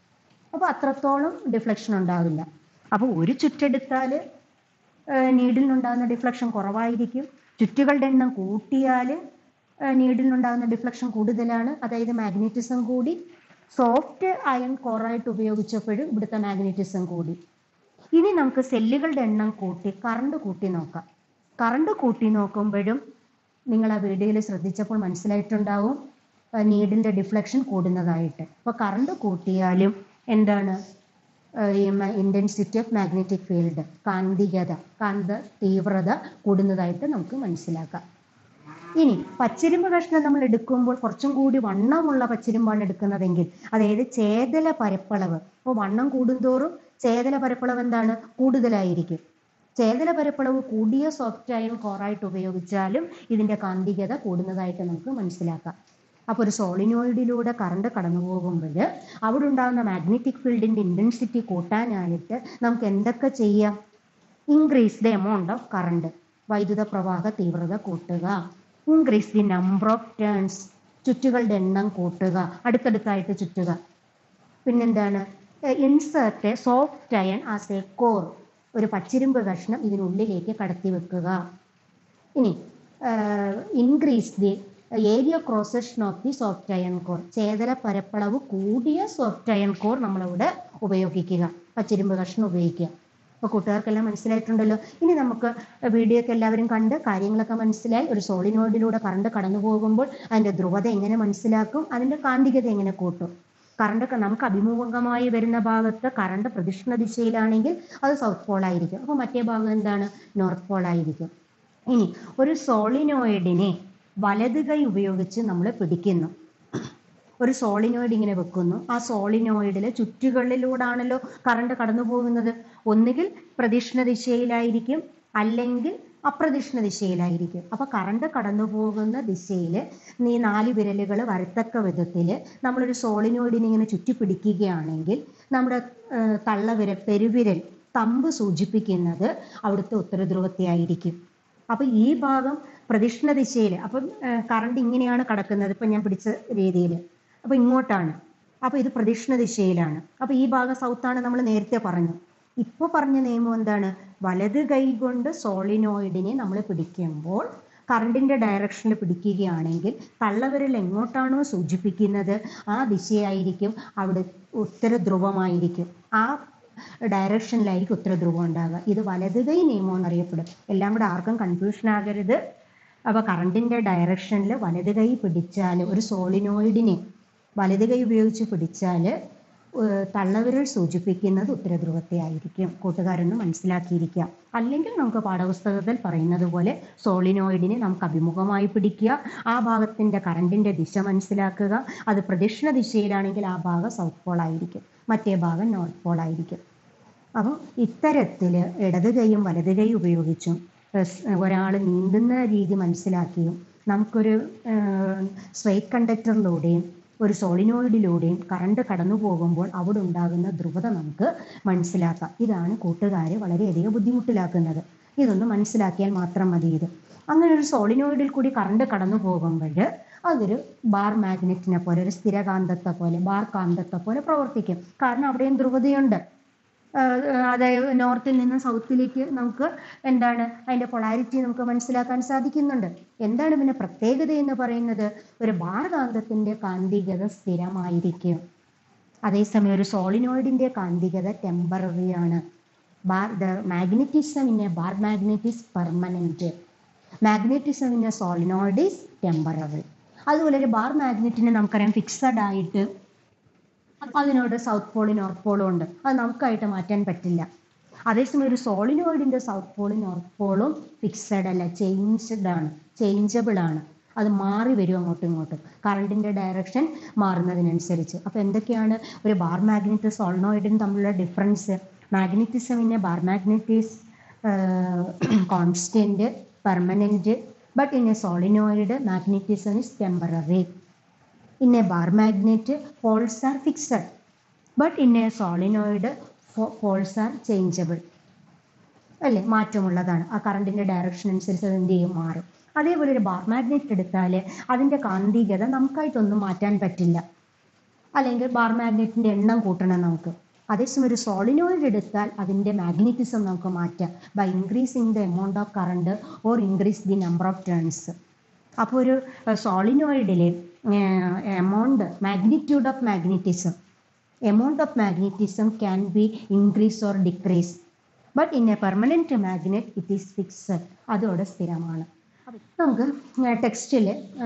അപ്പോൾ അത്രത്തോളം ഡിഫ്ലക്ഷൻ ഉണ്ടാവില്ല അപ്പോൾ ഒരു ചുറ്റെടുത്താൽ നീഡിലിനുണ്ടാകുന്ന ഡിഫ്ലക്ഷൻ കുറവായിരിക്കും ചുറ്റുകളുടെ എണ്ണം കൂട്ടിയാൽ നീഡിലിനുണ്ടാകുന്ന ഡിഫ്ലക്ഷൻ കൂടുതലാണ് അതായത് മാഗ്നറ്റിസം കൂടി സോഫ്റ്റ് അയൺ കോറായിട്ട് ഉപയോഗിച്ചപ്പോഴും ഇവിടുത്തെ മാഗ്നറ്റിസം കൂടി ഇനി നമുക്ക് സെല്ലുകളുടെ എണ്ണം കൂട്ടി കറണ്ട് കൂട്ടി നോക്കാം കറണ്ട് കൂട്ടി നോക്കുമ്പോഴും നിങ്ങൾ ആ വീഡിയോയിൽ ശ്രദ്ധിച്ചപ്പോൾ മനസ്സിലായിട്ടുണ്ടാവും നീഡിൻ്റെ ഡിഫ്ലക്ഷൻ കൂടുന്നതായിട്ട് അപ്പോൾ കറണ്ട് കൂട്ടിയാലും എന്താണ് ഈ ഇൻറ്റൻസിറ്റി ഓഫ് മാഗ്നറ്റിക് ഫീൽഡ് കാന്തികത കാന്ത തീവ്രത കൂടുന്നതായിട്ട് നമുക്ക് മനസ്സിലാക്കാം ഇനി പച്ചിരുമ്പ് കഷ്ണം നമ്മൾ എടുക്കുമ്പോൾ കുറച്ചും കൂടി വണ്ണമുള്ള പച്ചിരുമ്പാണ് എടുക്കുന്നതെങ്കിൽ അതായത് ചേതല പരപ്പളവ് അപ്പോൾ വണ്ണം കൂടുന്തോറും ചേതല പരപ്പളവ് എന്താണ് കൂടുതലായിരിക്കും ചേതല പരപ്പളവ് കൂടിയ സോഫ്റ്റ് അയൺ കോറായിട്ട് ഉപയോഗിച്ചാലും ഇതിന്റെ കാന്തികത കൂടുന്നതായിട്ട് നമുക്ക് മനസ്സിലാക്കാം അപ്പോൾ ഒരു സോളിനോയിഡിലൂടെ കറണ്ട് കടന്നു പോകുമ്പോൾ അവിടെ ഉണ്ടാകുന്ന മാഗ്നറ്റിക് ഫീൽഡിന്റെ ഇന്റൻസിറ്റി കൂട്ടാനായിട്ട് നമുക്ക് എന്തൊക്കെ ചെയ്യാം increase the amount of current വൈദ്യുത പ്രവാഹ തീവ്രത കൂട്ടുക increase the number of turns ചുറ്റുകളുടെ എണ്ണം കൂട്ടുക അടുത്തടുത്തായിട്ട് ചുറ്റുക പിന്നെന്താണ് insert soft iron as a core ഒരു പച്ചിരുമ്പ് കഷ്ണം ഇതിനുള്ളിലേക്ക് കടത്തി വെക്കുക ഇനി increase the area cross section of the soft iron core ചേതല പരപ്പളവ് കൂടിയ സോഫ്റ്റ് അയൺ കോർ നമ്മളിവിടെ ഉപയോഗിക്കുക പച്ചിരുമ്പ് കഷ്ണം ഉപയോഗിക്കുക അപ്പോൾ കൂട്ടുകാർക്കെല്ലാം മനസ്സിലായിട്ടുണ്ടല്ലോ ഇനി നമുക്ക് വീഡിയോ ഒക്കെ എല്ലാവരും കണ്ട് കാര്യങ്ങളൊക്കെ മനസ്സിലായി ഒരു സോളിനോയിഡിലൂടെ കറണ്ട് കടന്നു പോകുമ്പോൾ അതിൻ്റെ ധ്രുവത എങ്ങനെ മനസ്സിലാക്കും അതിൻ്റെ കാന്തികത എങ്ങനെ കൂട്ടും കറണ്ട് നമുക്ക് അഭിമുഖമായി വരുന്ന ഭാഗത്ത് കറണ്ട് പ്രദക്ഷിണ ദിശയിലാണെങ്കിൽ അത് സൗത്ത് പോൾ ആയിരിക്കും അപ്പോൾ മറ്റേ ഭാഗം എന്താണ് നോർത്ത് പോൾ ആയിരിക്കും ഇനി ഒരു സോളിനോയിഡിനെ വലത് കൈ ഉപയോഗിച്ച് നമ്മൾ പിടിക്കുന്നു ഒരു സോളിനോയിഡ് ഇങ്ങനെ വെക്കുന്നു ആ സോളിനോയിഡിലെ ചുറ്റുകളിലൂടാണല്ലോ കറണ്ട് കടന്നു പോകുന്നത് ഒന്നുകിൽ പ്രദക്ഷിണ ദിശയിലായിരിക്കും അല്ലെങ്കിൽ അപ്രദക്ഷിണ ദിശയിലായിരിക്കും അപ്പൊ കറണ്ട് കടന്നു പോകുന്ന ദിശയിൽ നീ നാല് വിരലുകൾ വരത്തക്ക വിധത്തിൽ നമ്മളൊരു സോളിനോയിഡിനെ ഇങ്ങനെ ചുറ്റിപ്പിടിക്കുകയാണെങ്കിൽ നമ്മുടെ ആ, തള്ളവിരൽ പെരുവിരൽ തമ്പ് സൂചിപ്പിക്കുന്നത് അവിടുത്തെ ഉത്തരധ്രുവത്തെ ആയിരിക്കും അപ്പൊ ഈ ഭാഗം പ്രദക്ഷിണ ദിശയിൽ അപ്പം കറണ്ട് ഇങ്ങനെയാണ് കടക്കുന്നത് ഇപ്പൊ ഞാൻ പിടിച്ച രീതിയിൽ അപ്പൊ ഇങ്ങോട്ടാണ് അപ്പൊ ഇത് പ്രദക്ഷിണ ദിശയിലാണ് അപ്പൊ ഈ ഭാഗം സൗത്താണ് നമ്മൾ നേരത്തെ പറഞ്ഞു ഇപ്പൊ പറഞ്ഞ നിയമം എന്താണ് വലത് കൈ കൊണ്ട് സോളിനോയിഡിനെ നമ്മൾ പിടിക്കുമ്പോൾ കറണ്ടിന്റെ ഡയറക്ഷനിൽ പിടിക്കുകയാണെങ്കിൽ തള്ളവിരൽ എങ്ങോട്ടാണോ സൂചിപ്പിക്കുന്നത് ആ ദിശയായിരിക്കും അവിടെ ഉത്തരധ്രുവമായിരിക്കും ആ ഡയറക്ഷനിലായിരിക്കും ഉത്തരധ്രുവം ഉണ്ടാകുക ഇത് വലത് കൈ നിയമം എന്നറിയപ്പെടും എല്ലാം കൂടെ ആർക്കും കൺഫ്യൂഷൻ ആകരുത് അപ്പോൾ കറണ്ടിന്റെ ഡയറക്ഷനിൽ വലത് കൈ പിടിച്ചാൽ ഒരു സോളിനോയിഡിനെ വലത് കൈ ഉപയോഗിച്ച് പിടിച്ചാൽ തള്ളവിരൽ സൂചിപ്പിക്കുന്നത് ഉത്തരധ്രുവത്തെ ആയിരിക്കും കൂട്ടുകാരൊന്ന് മനസ്സിലാക്കിയിരിക്കുക അല്ലെങ്കിൽ നമുക്ക് പാഠപുസ്തകത്തിൽ പറയുന്നത് പോലെ സോളിനോയിഡിനെ നമുക്ക് അഭിമുഖമായി പിടിക്കുക ആ ഭാഗത്തിന്റെ കറണ്ടിന്റെ ദിശ മനസ്സിലാക്കുക അത് പ്രദക്ഷിണ ദിശയിലാണെങ്കിൽ ആ ഭാഗം സൗത്ത് പോൾ ആയിരിക്കും മറ്റേ ഭാഗം നോർത്ത് പോൾ ആയിരിക്കും അപ്പം ഇത്തരത്തിൽ ഇടത് കൈയും വലത് കൈ ഉപയോഗിച്ചും ഒരാൾ നീന്തുന്ന രീതി മനസ്സിലാക്കിയും നമുക്കൊരു സ്ട്രൈറ്റ് കണ്ടക്ടറിലൂടെയും ഒരു സോളിനോയിഡിലൂടെയും കറണ്ട് കടന്നു പോകുമ്പോൾ അവിടെ ഉണ്ടാകുന്ന ധ്രുവത നമുക്ക് മനസ്സിലാക്കാം ഇതാണ് കൂട്ടുകാരെ വളരെയധികം ബുദ്ധിമുട്ടിലാക്കുന്നത് ഇതൊന്ന് മനസ്സിലാക്കിയാൽ മാത്രം മതി ഇത് അങ്ങനെ ഒരു സോളിനോയിഡിൽ കൂടി കറണ്ട് കടന്നു പോകുമ്പോൾ അതൊരു ബാർ മാഗ്നറ്റിനെ പോലെ ഒരു സ്ഥിരകാന്തത്തെ പോലെ ബാർ കാന്തത്തെ പോലെ പ്രവർത്തിക്കും കാരണം അവിടെയും ധ്രുവതയുണ്ട് ആഹ് അതായത് നോർത്തിൽ നിന്ന് സൗത്തിലേക്ക് നമുക്ക് എന്താണ് അതിന്റെ പൊളാരിറ്റി നമുക്ക് മനസ്സിലാക്കാൻ സാധിക്കുന്നുണ്ട് എന്താണ് പിന്നെ പ്രത്യേകത എന്ന് പറയുന്നത് ഒരു ബാർ കാന്തത്തിന്റെ കാന്തികത സ്ഥിരമായിരിക്കും അതേസമയം ഒരു സോളിനോയിഡിന്റെ കാന്തികത ടെമ്പററി ആണ് bar the magnetism in a bar magnet is permanent magnetism in a solenoid is temporary അതുപോലെ ഒരു ബാർ മാഗ്നറ്റിനെ നമുക്കറിയാം ഫിക്സഡ് ആയിട്ട് അതിനോട് സൗത്ത് പോളും നോർത്ത് പോളും ഉണ്ട് അത് നമുക്കായിട്ട് മാറ്റാൻ പറ്റില്ല അതേസമയം ഒരു സോളിനോയിഡിന്റെ സൗത്ത് പോളും നോർത്ത് പോളും ഫിക്സഡ് അല്ല ചേഞ്ച്ഡ് ആണ് ചേഞ്ചബിൾ ആണ് അത് മാറി വരും അങ്ങോട്ടും ഇങ്ങോട്ടും കറണ്ടിന്റെ ഡയറക്ഷൻ മാറുന്നതിനനുസരിച്ച് അപ്പൊ എന്തൊക്കെയാണ് ഒരു ബാർ മാഗ്നറ്റ് സോളിനോയിഡും തമ്മിലുള്ള difference magnetism in a bar magnet is constant permanent but in a solenoid magnetism is temporary in a bar magnet poles are fixed but in a solenoid fo- poles are changeable അല്ലേ മാറ്റമുള്ളതാണ് ആ കറണ്ടിന്റെ ഡയറക്ഷൻ അനുസരിച്ച് അത് എന്ത് ചെയ്യും മാറും അതേപോലെ ഒരു ബാർ മാഗ്നറ്റ് എടുത്താൽ അതിന്റെ കാന്തികത നമുക്കായിട്ടൊന്നും മാറ്റാൻ പറ്റില്ല അല്ലെങ്കിൽ ബാർ മാഗ്നറ്റിൻ്റെ എണ്ണം കൂട്ടണം നമുക്ക് അതേസമയം ഒരു സോളിനോയിഡ് എടുത്താൽ അതിൻ്റെ മാഗ്നറ്റിസം നമുക്ക് മാറ്റാം by increasing the amount of current or increase the number of turns അപ്പോൾ ഒരു സോളിനോയിഡിലെ amount magnitude of magnetism amount of magnetism can be increase or decrease but in a permanent magnet it is fixed അതോടെ സ്ഥിരമാണ് നമുക്ക് ടെക്സ്റ്റിൽ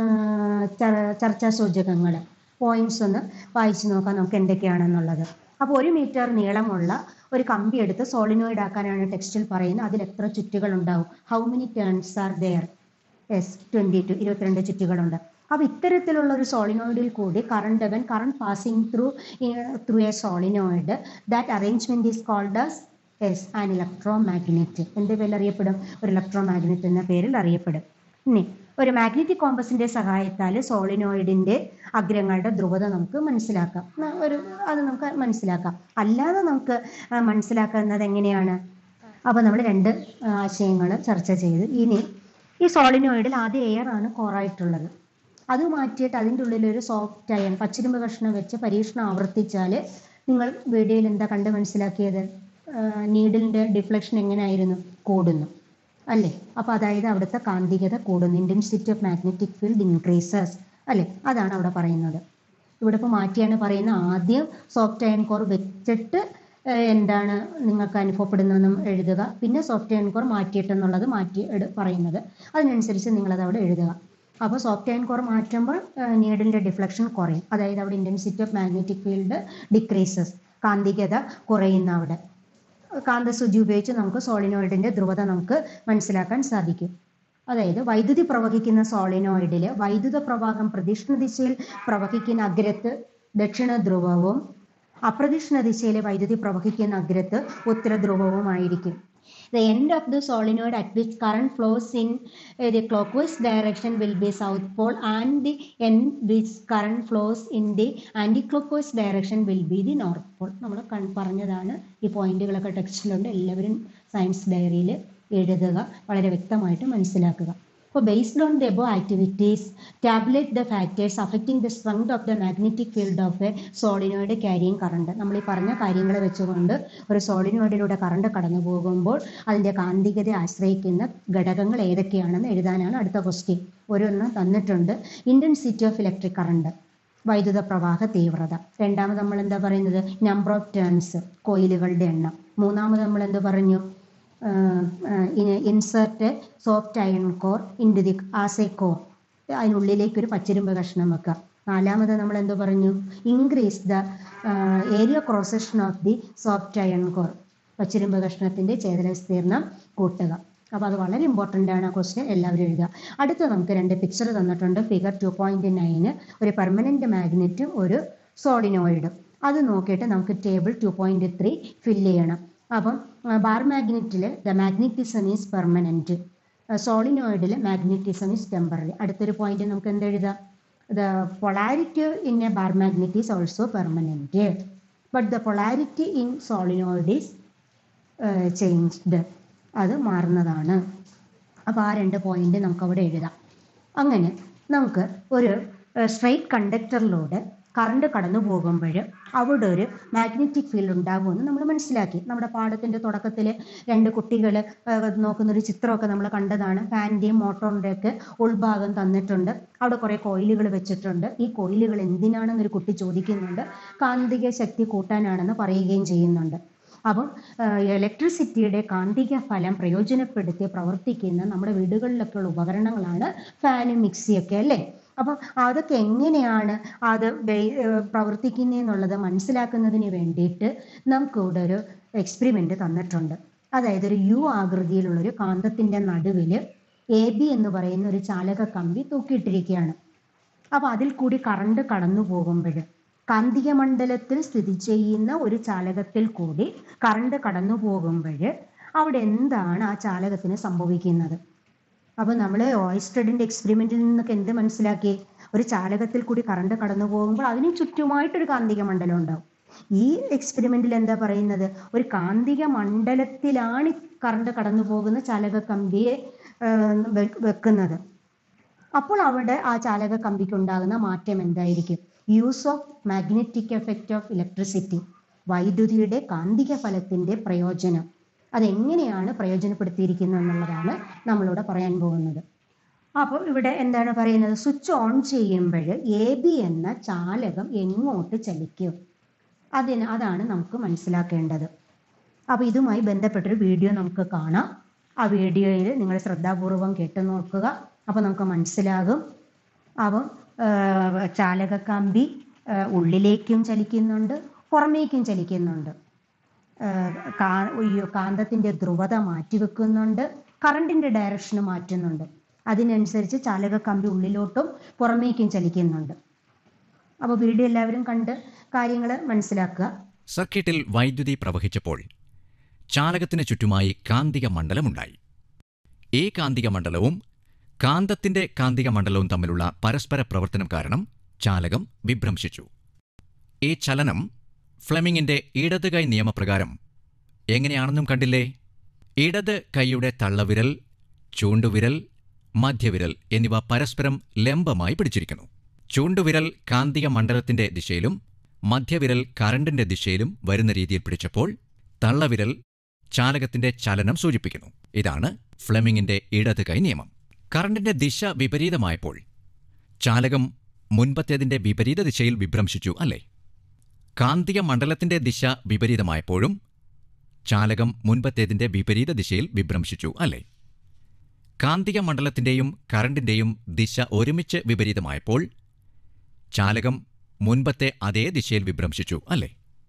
ചർച്ചാ സൂചകങ്ങൾ പോയിന്റ്സ് ഒന്ന് വായിച്ചു നോക്കാം നമുക്ക് എന്തൊക്കെയാണെന്നുള്ളത് അപ്പോൾ ഒരു മീറ്റർ നീളമുള്ള ഒരു കമ്പി എടുത്ത് സോളിനോയിഡ് ആക്കാനാണ് ടെക്സ്റ്റിൽ പറയുന്നത് അതിൽ എത്ര ചുറ്റുകൾ ഉണ്ടാവും how many turns are there yes twenty two ഇരുപത്തിരണ്ട് ചുറ്റുകളുണ്ട് അപ്പോൾ ഇത്തരത്തിലുള്ള ഒരു സോളിനോയിഡിൽ കൂടി കറണ്ട് അവൻ current passing through through a solenoid that arrangement is called as as an electromagnet എന്ത് പേരിൽ അറിയപ്പെടും ഒരു ഇലക്ട്രോ മാഗ്നറ്റ് എന്ന പേരിൽ അറിയപ്പെടും ഇനി ഒരു മാഗ്നറ്റിക് കോമ്പസിന്റെ സഹായത്താൽ സോളിനോയിഡിന്റെ അഗ്രങ്ങളുടെ ധ്രുവത നമുക്ക് മനസ്സിലാക്കാം ന- ഒരു അത് നമുക്ക് മനസ്സിലാക്കാം അല്ലാതെ നമുക്ക് ആ, മനസ്സിലാക്കുന്നത് എങ്ങനെയാണ് അപ്പോൾ നമ്മൾ രണ്ട് ആശയങ്ങൾ ചർച്ച ചെയ്തു ഇനി ഈ സോളിനോയിഡിൽ ആദ്യം എയർ ആണ് കോറായിട്ടുള്ളത് അത് മാറ്റിയിട്ട് അതിൻ്റെ ഉള്ളിൽ ഒരു സോഫ്റ്റ് അയൺ പച്ചിരുമ്പ് കഷ്ണം വെച്ച് പരീക്ഷണം ആവർത്തിച്ചാൽ നിങ്ങൾ വീഡിയോയിൽ എന്താ കണ്ട് മനസ്സിലാക്കിയത് നീഡിലിൻ്റെ ഡിഫ്ലക്ഷൻ എങ്ങനെയായിരുന്നു കൂടുന്നു അല്ലേ അപ്പോൾ അതായത് അവിടുത്തെ കാന്തികത കൂടുന്നു intensity of magnetic field increases അല്ലേ അതാണ് അവിടെ പറയുന്നത് ഇവിടെ ഇപ്പോൾ മാറ്റിയാണ് പറയുന്നത് ആദ്യം സോഫ്റ്റ് അയൺ കോർ വെച്ചിട്ട് ഏഹ്, എന്താണ് നിങ്ങൾക്ക് അനുഭവപ്പെടുന്നതെന്നും എഴുതുക പിന്നെ സോഫ്റ്റ് അയൺ കോർ മാറ്റിയിട്ടെന്നുള്ളത് മാറ്റി എടു- പറയുന്നത് അതിനനുസരിച്ച് നിങ്ങളത് അവിടെ എഴുതുക അപ്പോൾ സോഫ്റ്റ് അയൺ കോർ മാറ്റുമ്പോൾ നീഡിൻ്റെ ഡിഫ്ലക്ഷൻ കുറയും അതായത് അവിടെ intensity of magnetic field decreases കാന്തികത കുറയുന്ന അവിടെ കാന്തസൂചി ഉപയോഗിച്ച് നമുക്ക് സോളിനോയിഡിന്റെ ധ്രുവത നമുക്ക് മനസ്സിലാക്കാൻ സാധിക്കും അതായത് വൈദ്യുതി പ്രവഹിക്കുന്ന സോളിനോയിഡിൽ വൈദ്യുത പ്രവാഹം പ്രദക്ഷിണ ദിശയിൽ പ്രവഹിക്കുന്ന അഗ്രത്ത് ദക്ഷിണ ധ്രുവവും അപ്രദക്ഷിണ ദിശയിലെ വൈദ്യുതി പ്രവഹിക്കുന്ന അഗ്രത്ത് ഉത്തര ധ്രുവവുമായിരിക്കും The end of the solenoid at which current flows in uh, the clockwise direction will be south pole and the end which current flows in the anti-clockwise direction will be the north pole. നമ്മൾ പറഞ്ഞതാണ് ഈ പോയിന്റുകളൊക്കെ ടെക്സ്റ്റിലുണ്ട് എല്ലാവരും സയൻസ് ഡയറിയിൽ എഴുതുക വളരെ വ്യക്തമായിട്ട് മനസ്സിലാക്കുക അപ്പോൾ based on the above activities tabulate the factors affecting the strength of the magnetic field of a solenoid carrying current നമ്മൾ ഈ പറഞ്ഞ കാര്യങ്ങൾ വെച്ചുകൊണ്ട് ഒരു സോളിനോയിഡിലൂടെ കറണ്ട് കടന്നു പോകുമ്പോൾ അതിൻ്റെ കാന്തികതയെ ആശ്രയിക്കുന്ന ഘടകങ്ങൾ ഏതൊക്കെയാണെന്ന് എഴുതാനാണ് അടുത്ത ക്വസ്റ്റ്യൻ ഒരെണ്ണം തന്നിട്ടുണ്ട് ഇൻറ്റൻസിറ്റി ഓഫ് ഇലക്ട്രിക് കറണ്ട് വൈദ്യുത പ്രവാഹ തീവ്രത രണ്ടാമത് നമ്മൾ എന്താ പറയുന്നത് നമ്പർ ഓഫ് ടേൺസ് കോയിലുകളുടെ എണ്ണം മൂന്നാമത് നമ്മൾ എന്ത് പറഞ്ഞു insert soft iron core into the ആസെ കോർ അതിനുള്ളിലേക്ക് ഒരു പച്ചിരുമ്പ് കഷ്ണം വെക്കുക നാലാമത് നമ്മൾ എന്ത് പറഞ്ഞു increase the area cross section of the soft iron core പച്ചിരുമ്പ് കഷ്ണത്തിൻ്റെ ചേതന വിസ്തീർണം കൂട്ടുക അപ്പോൾ അത് വളരെ ഇമ്പോർട്ടൻ്റ് ആണ് ആ ക്വസ്റ്റ്യൻ എല്ലാവരും എഴുതുക അടുത്ത നമുക്ക് രണ്ട് പിക്ചർ തന്നിട്ടുണ്ട് ഫിഗർ ടു പോയിന്റ് നയന് ഒരു പെർമനൻറ്റ് മാഗ്നറ്റും ഒരു സോളിനോയിഡും അത് നോക്കിയിട്ട് നമുക്ക് table two point three fill ചെയ്യണം അപ്പം ബാർ മാഗ്നറ്റിൽ ദ മാഗ്നറ്റിസം ഈസ് പെർമനൻറ്റ് സോളിനോയിഡിൽ മാഗ്നറ്റിസം ഈസ് ടെമ്പററി അടുത്തൊരു പോയിന്റ് നമുക്ക് എന്ത് എഴുതാം the polarity in a bar magnet is also permanent but the polarity in solenoid is changed അത് മാറുന്നതാണ് അപ്പോൾ ആ രണ്ട് പോയിന്റ് നമുക്ക് അവിടെ എഴുതാം അങ്ങനെ നമുക്ക് ഒരു സ്ട്രൈറ്റ് കണ്ടക്ടറിലൂടെ കറണ്ട് കടന്നു പോകുമ്പോൾ അവിടെ ഒരു മാഗ്നറ്റിക് ഫീൽഡ് ഉണ്ടാകുമെന്ന് നമ്മൾ മനസ്സിലാക്കി നമ്മുടെ പാഠത്തിൻ്റെ തുടക്കത്തിൽ രണ്ട് കുട്ടികൾ നോക്കുന്ന ഒരു ചിത്രമൊക്കെ നമ്മൾ കണ്ടതാണ് ഫാനിൻ്റെയും മോട്ടോറിൻ്റെയൊക്കെ ഉൾഭാഗം തന്നിട്ടുണ്ട് അവിടെ കുറേ കോയിലുകൾ വെച്ചിട്ടുണ്ട് ഈ കോയിലുകൾ എന്തിനാണെന്നൊരു കുട്ടി ചോദിക്കുന്നുണ്ട് കാന്തിക ശക്തി കൂട്ടാനാണെന്ന് പറയുകയും ചെയ്യുന്നുണ്ട് അപ്പം ഇലക്ട്രിസിറ്റിയുടെ കാന്തിക ഫലം പ്രയോജനപ്പെടുത്തി പ്രവർത്തിക്കുന്ന നമ്മുടെ വീടുകളിലൊക്കെ ഉള്ള ഉപകരണങ്ങളാണ് ഫാനും മിക്സിയൊക്കെ അല്ലേ അപ്പം അതൊക്കെ എങ്ങനെയാണ് അത് പ്രവർത്തിക്കുന്നതെന്നുള്ളത് മനസ്സിലാക്കുന്നതിന് വേണ്ടിയിട്ട് നമുക്കിവിടെ ഒരു എക്സ്പെരിമെൻ്റ് തന്നിട്ടുണ്ട് അതായത് ഒരു യു ആകൃതിയിലുള്ളൊരു കാന്തത്തിൻ്റെ നടുവിൽ എ ബി എന്ന് പറയുന്ന ഒരു ചാലക കമ്പി തൂക്കിയിട്ടിരിക്കുകയാണ് അപ്പോൾ അതിൽ കൂടി കറണ്ട് കടന്നു പോകുമ്പോൾ കാന്തിക മണ്ഡലത്തിൽ സ്ഥിതി ചെയ്യുന്ന ഒരു ചാലകത്തിൽ കൂടി കറണ്ട് കടന്നു പോകുമ്പോൾ അവിടെ എന്താണ് ആ ചാലകത്തിന് സംഭവിക്കുന്നത് അപ്പോൾ നമ്മൾ ഓയിസ്റ്റഡിൻ്റെ എക്സ്പെരിമെൻറ്റിൽ നിന്നൊക്കെ എന്ത് മനസ്സിലാക്കി ഒരു ചാലകത്തിൽ കൂടി കറണ്ട് കടന്നു പോകുമ്പോൾ അതിന് ചുറ്റുമായിട്ടൊരു കാന്തിക മണ്ഡലം ഉണ്ടാവും ഈ എക്സ്പെരിമെന്റിൽ എന്താ പറയുന്നത് ഒരു കാന്തിക മണ്ഡലത്തിലാണ് ഈ കറണ്ട് കടന്നു പോകുന്ന ചാലക കമ്പിയെ ആ, വെ- വെക്കുന്നത് അപ്പോൾ അവിടെ ആ ചാലക കമ്പിക്ക് ഉണ്ടാകുന്ന മാറ്റം എന്തായിരിക്കും use of magnetic effect of electricity വൈദ്യുതിയുടെ കാന്തിക ഫലത്തിൻ്റെ പ്രയോജനം അതെങ്ങനെയാണ് പ്രയോജനപ്പെടുത്തിയിരിക്കുന്നത് എന്നുള്ളതാണ് നമ്മളിവിടെ പറയാൻ പോകുന്നത് അപ്പോൾ ഇവിടെ എന്താണ് പറയുന്നത് സ്വിച്ച് ഓൺ ചെയ്യുമ്പോൾ എ ബി എന്ന ചാലകം എങ്ങോട്ട് ചലിക്കും അതിന് അതാണ് നമുക്ക് മനസ്സിലാക്കേണ്ടത് അപ്പോൾ ഇതുമായി ബന്ധപ്പെട്ടൊരു വീഡിയോ നമുക്ക് കാണാം ആ വീഡിയോയിൽ നിങ്ങൾ ശ്രദ്ധാപൂർവം കേട്ടു നോക്കുക അപ്പോൾ നമുക്ക് മനസ്സിലാകും അപ്പം ചാലകക്കമ്പി ആ, ഉള്ളിലേക്കും ചലിക്കുന്നുണ്ട് പുറമേക്കും ചലിക്കുന്നുണ്ട് ആ, കാ- ഉയ്യോ, കാന്തത്തിന്റെ ധ്രുവത മാറ്റിവെക്കുന്നുണ്ട് കറണ്ടിന്റെ ഡയറക്ഷന് മാറ്റുന്നുണ്ട് അതിനനുസരിച്ച് ചാലകക്കമ്പി ഉള്ളിലോട്ടും പുറമേക്കും ചലിക്കുന്നുണ്ട് അപ്പോൾ വീഡിയോ എല്ലാവരും കണ്ട് കാര്യങ്ങൾ മനസ്സിലാക്കുക സർക്യൂട്ടിൽ വൈദ്യുതി പ്രവഹിച്ചപ്പോൾ ചാലകത്തിന് ചുറ്റുമായി കാന്തിക മണ്ഡലമുണ്ടായി ഈ കാന്തിക മണ്ഡലവും കാന്തത്തിന്റെ കാന്തിക മണ്ഡലവും തമ്മിലുള്ള പരസ്പര പ്രവർത്തനം കാരണം ചാലകം വിഭ്രംശിച്ചു ഈ ചലനം ഫ്ലെമിങ്ങിന്റെ ഇടത് കൈ നിയമപ്രകാരം എങ്ങനെയാണെന്നും കണ്ടില്ലേ ഇടത് കൈയുടെ തള്ളവിരൽ ചൂണ്ടുവിരൽ മധ്യവിരൽ എന്നിവ പരസ്പരം ലംബമായി പിടിച്ചിരിക്കുന്നു ചൂണ്ടുവിരൽ കാന്തിക മണ്ഡലത്തിന്റെ ദിശയിലും മധ്യവിരൽ കറണ്ടിന്റെ ദിശയിലും വരുന്ന രീതിയിൽ പിടിച്ചപ്പോൾ തള്ളവിരൽ ചാലകത്തിന്റെ ചലനം സൂചിപ്പിക്കുന്നു ഇതാണ് ഫ്ലെമിങ്ങിന്റെ ഇടത് കൈ നിയമം കറണ്ടിന്റെ ദിശ വിപരീതമായപ്പോൾ ചാലകം മുൻപത്തേതിന്റെ വിപരീത ദിശയിൽ വിഭ്രംശിച്ചു അല്ലേ കാന്തിക മണ്ഡലത്തിന്റെ ദിശ വിപരീതമായപ്പോഴും ചാലകം മുൻപത്തേതിന്റെ വിപരീത ദിശയിൽ വിഭ്രംശിച്ചു അല്ലേ കാന്തിക മണ്ഡലത്തിന്റെയും കറണ്ടിന്റെയും ദിശ ഒരുമിച്ച് വിപരീതമായപ്പോൾ ചാലകം മുൻപത്തെ അതേ ദിശയിൽ വിഭ്രംശിച്ചു അല്ലേ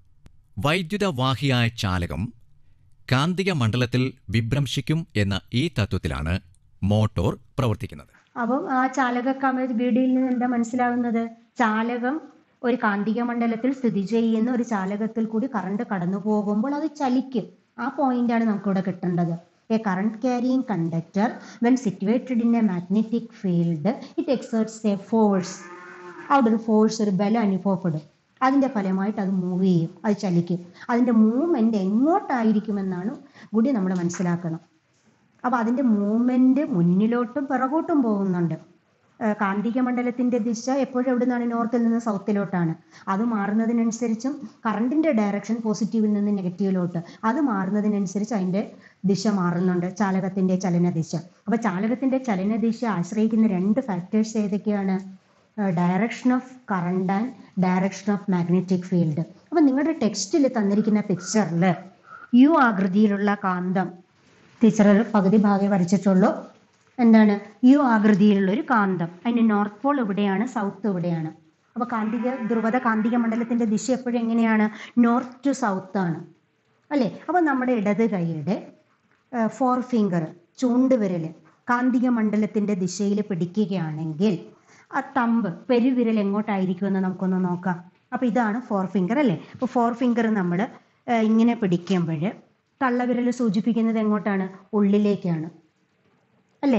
വൈദ്യുതവാഹിയായ ചാലകം കാന്തിക മണ്ഡലത്തിൽ വിഭ്രംശിക്കും എന്ന ഈ തത്വത്തിലാണ് മോട്ടോർ പ്രവർത്തിക്കുന്നത് അപ്പം ആ ചാലകക്കമ്പി വീഡിയോയിൽ നിന്ന് എന്താ മനസ്സിലാവുന്നത് ചാലകം ഒരു കാന്തിക മണ്ഡലത്തിൽ സ്ഥിതി ചെയ്യുന്ന ഒരു ചാലകത്തിൽ കൂടി കറണ്ട് കടന്നു പോകുമ്പോൾ അത് ചലിക്കും ആ പോയിന്റാണ് നമുക്കിവിടെ കിട്ടേണ്ടത് a current carrying conductor when situated in a magnetic field it exerts a force അവിടെ ഒരു ഫോഴ്സ് ഒരു ബലം അനുഭവപ്പെടും അതിൻ്റെ ഫലമായിട്ട് അത് മൂവ് ചെയ്യും അത് ചലിക്കും അതിൻ്റെ മൂവ്മെൻറ്റ് എങ്ങോട്ടായിരിക്കുമെന്നാണ് കൂടി നമ്മൾ മനസ്സിലാക്കണം അപ്പോൾ അതിൻ്റെ മൂവ്മെൻറ്റ് മുന്നിലോട്ടും പിറകോട്ടും പോകുന്നുണ്ട് ആ, കാന്തിക മണ്ഡലത്തിൻ്റെ ദിശ എപ്പോഴും എവിടെ നിന്നാണ് നോർത്തിൽ നിന്ന് സൗത്തിലോട്ടാണ് അത് മാറുന്നതിനനുസരിച്ചും കറണ്ടിൻ്റെ ഡയറക്ഷൻ പോസിറ്റീവിൽ നിന്ന് നെഗറ്റീവിലോട്ട് അത് മാറുന്നതിനനുസരിച്ച് അതിൻ്റെ ദിശ മാറുന്നുണ്ട് ചാലകത്തിൻ്റെ ചലനദിശ അപ്പോൾ ചാലകത്തിൻ്റെ ചലനദിശ ആശ്രയിക്കുന്ന രണ്ട് ഫാക്ടേഴ്സ് ഏതൊക്കെയാണ് direction of current and direction of magnetic field അപ്പോൾ നിങ്ങളുടെ ടെക്സ്റ്റിൽ തന്നിരിക്കുന്ന പിക്ചറിൽ യു ആകൃതിയിലുള്ള കാന്തം ടീച്ചർ പകുതി ഭാഗം വരച്ചിട്ടുള്ളൂ എന്താണ് യു ആകൃതിയിലുള്ള ഒരു കാന്തം അതിൻ്റെ നോർത്ത് പോൾ ഇവിടെയാണ് സൗത്ത് ഇവിടെയാണ് അപ്പോൾ കാന്തിക ധ്രുവത കാന്തിക മണ്ഡലത്തിൻ്റെ ദിശ എപ്പോഴും എങ്ങനെയാണ് നോർത്ത് ടു സൗത്ത് ആണ് അല്ലേ അപ്പോൾ നമ്മുടെ ഇടത് കൈയുടെ ഫോർ ഫിംഗർ ചൂണ്ടുവിരൽ കാന്തിക മണ്ഡലത്തിൻ്റെ ദിശയിൽ പിടിക്കുകയാണെങ്കിൽ ആ തമ്പ് പെരുവിരൽ എങ്ങോട്ടായിരിക്കുമെന്ന് നമുക്കൊന്ന് നോക്കാം അപ്പോൾ ഇതാണ് ഫോർ ഫിംഗർ അല്ലേ അപ്പോൾ ഫോർ ഫിംഗർ നമ്മൾ ഇങ്ങനെ പിടിക്കുമ്പോൾ തള്ളവിരൽ സൂചിപ്പിക്കുന്നത് എങ്ങോട്ടാണ് ഉള്ളിലേക്കാണ് അല്ലേ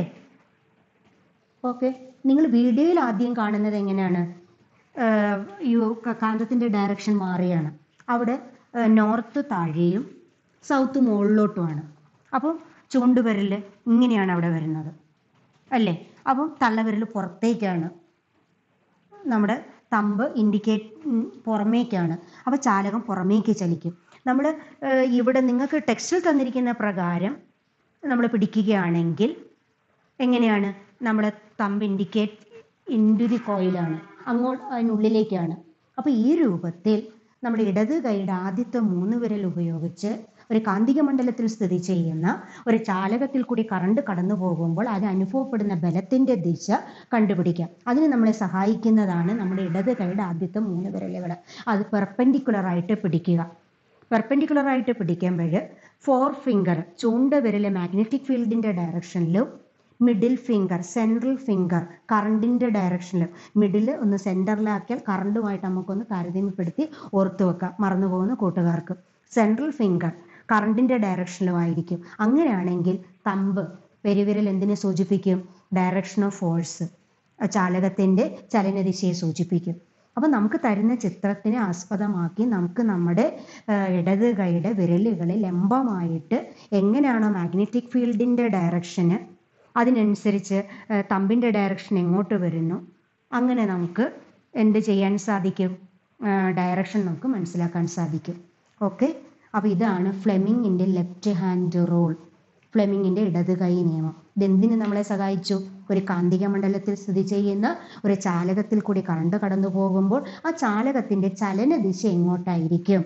ഓക്കെ നിങ്ങൾ വീഡിയോയിൽ ആദ്യം കാണുന്നത് എങ്ങനെയാണ് ആഹ് യു ക- കാന്തത്തിന്റെ ഡയറക്ഷൻ മാറിയാണ് അവിടെ നോർത്ത് താഴെയും സൗത്ത് മുകളിലോട്ടുമാണ് അപ്പം ചൂണ്ടുവിരൽ ഇങ്ങനെയാണ് അവിടെ വരുന്നത് അല്ലേ അപ്പം തള്ളവിരൽ പുറത്തേക്കാണ് നമ്മുടെ തമ്പ് ഇൻഡിക്കേറ്റ് പുറമേക്കാണ് അപ്പോൾ ചാലകം പുറമേക്ക് ചലിക്കും നമ്മൾ ഇവിടെ നിങ്ങൾക്ക് ടെക്സ്റ്റിൽ തന്നിരിക്കുന്ന പ്രകാരം നമ്മൾ പിടിക്കുകയാണെങ്കിൽ എങ്ങനെയാണ് നമ്മുടെ തമ്പ് ഇൻഡിക്കേറ്റ് ഇൻറ്റു ദി കോയിലാണ് അങ്ങോട്ട് അതിനുള്ളിലേക്കാണ് അപ്പോൾ ഈ രൂപത്തിൽ നമ്മുടെ ഇടത് കൈയുടെ ആദ്യത്തെ മൂന്ന് വിരൽ ഉപയോഗിച്ച് ഒരു കാന്തിക മണ്ഡലത്തിൽ സ്ഥിതി ചെയ്യുന്ന ഒരു ചാലകത്തിൽ കൂടി കറണ്ട് കടന്നു പോകുമ്പോൾ അത് അനുഭവപ്പെടുന്ന ബലത്തിന്റെ ദിശ കണ്ടുപിടിക്കാം അതിന് നമ്മളെ സഹായിക്കുന്നതാണ് നമ്മുടെ ഇടത് കൈയുടെ ആദ്യത്തെ മൂന്ന് വിരലുകൾ അത് പെർപെൻഡിക്കുലർ ആയിട്ട് പിടിക്കുക പെർപെൻഡിക്കുലർ ആയിട്ട് പിടിക്കുമ്പോൾ ഫോർ ഫിംഗർ ചൂണ്ട വിരല് മാഗ്നറ്റിക് ഫീൽഡിന്റെ ഡയറക്ഷനിലും മിഡിൽ ഫിംഗർ സെൻട്രൽ ഫിംഗർ കറണ്ടിന്റെ ഡയറക്ഷനിലും മിഡിൽ ഒന്ന് സെൻറ്ററിലാക്കിയാൽ കറണ്ടുമായിട്ട് നമുക്കൊന്ന് താരതമ്യപ്പെടുത്തി ഓർത്തു വെക്കാം മറന്നു പോകുന്ന കൂട്ടുകാർക്ക് സെൻട്രൽ ഫിംഗർ കറണ്ടിന്റെ ഡയറക്ഷനിലുമായിരിക്കും അങ്ങനെയാണെങ്കിൽ തമ്പ് പെരുവിരൽ എന്തിനെ സൂചിപ്പിക്കും ഡയറക്ഷൻ ഓഫ് ഫോഴ്സ് ചാലകത്തിന്റെ ചലനദിശയെ സൂചിപ്പിക്കും അപ്പം നമുക്ക് തരുന്ന ചിത്രത്തിനെ ആസ്പദമാക്കി നമുക്ക് നമ്മുടെ ആ, ഇടത് കൈയുടെ വിരലുകളിൽ ലംബമായിട്ട് എങ്ങനെയാണോ മാഗ്നറ്റിക് ഫീൽഡിന്റെ ഡയറക്ഷന് അതിനനുസരിച്ച് ആ, തമ്പിന്റെ ഡയറക്ഷൻ എങ്ങോട്ട് വരുന്നു അങ്ങനെ നമുക്ക് എന്ത് ചെയ്യാൻ സാധിക്കും ഡയറക്ഷൻ നമുക്ക് മനസ്സിലാക്കാൻ സാധിക്കും ഓക്കെ അപ്പോൾ ഇതാണ് ഫ്ലെമിങ്ങിൻ്റെ ലെഫ്റ്റ് ഹാൻഡ് റൂൾ ഫ്ലെമിങ്ങിൻ്റെ ഇടത് കൈ നിയമം ഇതെന്തിന് നമ്മളെ സഹായിച്ചു ഒരു കാന്തിക മണ്ഡലത്തിൽ സ്ഥിതി ചെയ്യുന്ന ഒരു ചാലകത്തിൽ കൂടി കറണ്ട് കടന്നു പോകുമ്പോൾ ആ ചാലകത്തിൻ്റെ ചലനദിശ എങ്ങോട്ടായിരിക്കും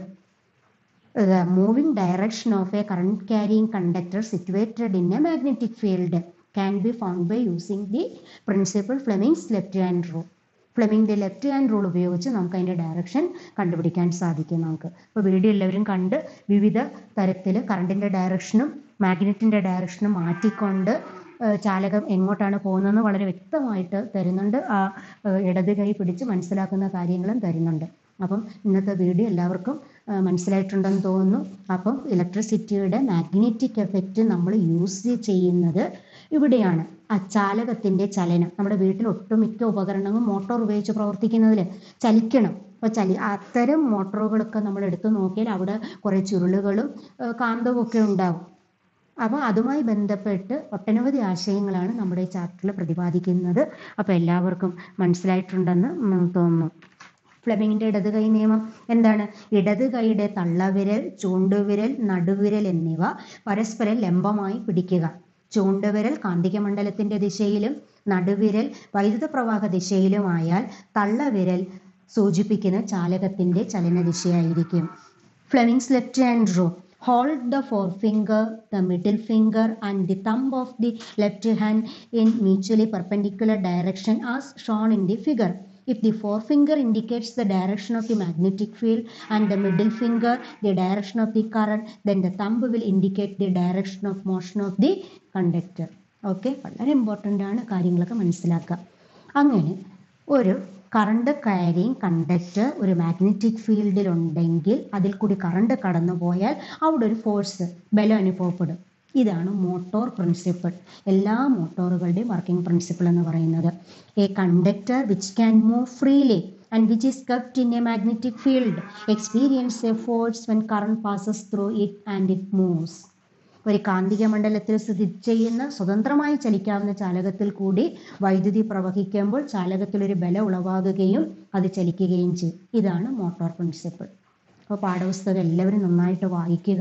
the moving direction of a current carrying conductor situated in a magnetic field can be found by using the principle Fleming's left hand rule. ഫ്ലെമിങ്ങിൻ്റെ ലെഫ്റ്റ് ഹാൻഡ് റൂൾ ഉപയോഗിച്ച് നമുക്ക് അതിൻ്റെ ഡയറക്ഷൻ കണ്ടുപിടിക്കാൻ സാധിക്കും നമുക്ക് അപ്പോൾ വീഡിയോ എല്ലാവരും കണ്ട് വിവിധ തരത്തിൽ കറണ്ടിൻ്റെ ഡയറക്ഷനും മാഗ്നറ്റിൻ്റെ ഡയറക്ഷനും മാറ്റിക്കൊണ്ട് ഏഹ് ചാലകം എങ്ങോട്ടാണ് പോകുന്നതെന്ന് വളരെ വ്യക്തമായിട്ട് തരുന്നുണ്ട് ആ ഏഹ് ഇടത് കൈ പിടിച്ച് മനസ്സിലാക്കുന്ന കാര്യങ്ങളും തരുന്നുണ്ട് അപ്പം ഇന്നത്തെ വീഡിയോ എല്ലാവർക്കും ആ, മനസ്സിലായിട്ടുണ്ടെന്ന് തോന്നുന്നു അപ്പം ഇലക്ട്രിസിറ്റിയുടെ മാഗ്നറ്റിക് എഫക്റ്റ് നമ്മൾ യൂസ് ചെയ്യുന്നത് ഇവിടെയാണ് ആ ചാലകത്തിൻ്റെ ചലനം നമ്മുടെ വീട്ടിൽ ഒട്ടുമിക്ക ഉപകരണങ്ങളും മോട്ടോർ ഉപയോഗിച്ച് പ്രവർത്തിക്കുന്നതിൽ ചലിക്കണം അപ്പോൾ ചലി അത്തരം മോട്ടോറുകളൊക്കെ നമ്മൾ എടുത്തു നോക്കിയാൽ അവിടെ കുറേ ചുരുളുകളും ആ, കാന്തവും ഒക്കെ ഉണ്ടാവും അപ്പോൾ അതുമായി ബന്ധപ്പെട്ട് ഒട്ടനവധി ആശയങ്ങളാണ് നമ്മുടെ ഈ ചാപ്റ്ററിൽ പ്രതിപാദിക്കുന്നത് അപ്പോൾ എല്ലാവർക്കും മനസ്സിലായിട്ടുണ്ടെന്ന് ഉം, തോന്നുന്നു ഫ്ലെമിങ്ങിന്റെ ഇടത് കൈ നിയമം എന്താണ് ഇടത് കൈയുടെ തള്ളവിരൽ ചൂണ്ടുവിരൽ നടുവിരൽ എന്നിവ പരസ്പരം ലംബമായി പിടിക്കുക ചൂണ്ടുവിരൽ കാന്തിക മണ്ഡലത്തിന്റെ ദിശയിലും നടുവിരൽ വൈദ്യുത പ്രവാഹ ദിശയിലുമായാൽ തള്ളവിരൽ സൂചിപ്പിക്കുന്ന ചാലകത്തിന്റെ ചലനദിശയായിരിക്കും Fleming's left hand rule Hold the forefinger, the middle finger, and the thumb of the left hand in mutually perpendicular direction as shown in the figure. If the forefinger indicates the direction of the magnetic field and the middle finger the direction of the current, then the thumb will indicate the direction of motion of the conductor. Okay വളരെ ഇമ്പോർട്ടൻ്റ് ആണ് കാര്യങ്ങളൊക്കെ മനസ്സിലാക്കുക അങ്ങനെ ഒരു കറണ്ട് കയറിയും കണ്ടക്ടർ ഒരു മാഗ്നറ്റിക് ഫീൽഡിൽ ഉണ്ടെങ്കിൽ അതിൽ കൂടി കറണ്ട് കടന്നു പോയാൽ അവിടെ ഒരു ഫോഴ്സ് ബലം അനുഭവപ്പെടും ഇതാണ് മോട്ടോർ പ്രിൻസിപ്പിൾ എല്ലാ മോട്ടോറുകളുടെയും വർക്കിംഗ് പ്രിൻസിപ്പിൾ എന്ന് പറയുന്നത് a conductor which can move freely and which is kept in a magnetic field experience a force when current passes through it and it moves ഒരു കാന്തിക മണ്ഡലത്തിൽ സ്ഥിതി ചെയ്യുന്ന സ്വതന്ത്രമായി ചലിക്കാവുന്ന ചാലകത്തിൽ കൂടി വൈദ്യുതി പ്രവഹിക്കുമ്പോൾ ചാലകത്തിൽ ഒരു ബലം ഉളവാകുകയും അത് ചലിക്കുകയും ചെയ്യും ഇതാണ് മോട്ടോർ പ്രിൻസിപ്പിൾ അപ്പോൾ പാഠപുസ്തകം എല്ലാവരും നന്നായിട്ട് വായിക്കുക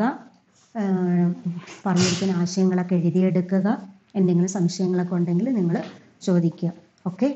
ആഹ് പറഞ്ഞിരിക്കുന്ന ആശയങ്ങളൊക്കെ എഴുതിയെടുക്കുക എന്തെങ്കിലും സംശയങ്ങളൊക്കെ ഉണ്ടെങ്കിൽ നിങ്ങൾ ചോദിക്കുക ഓക്കെ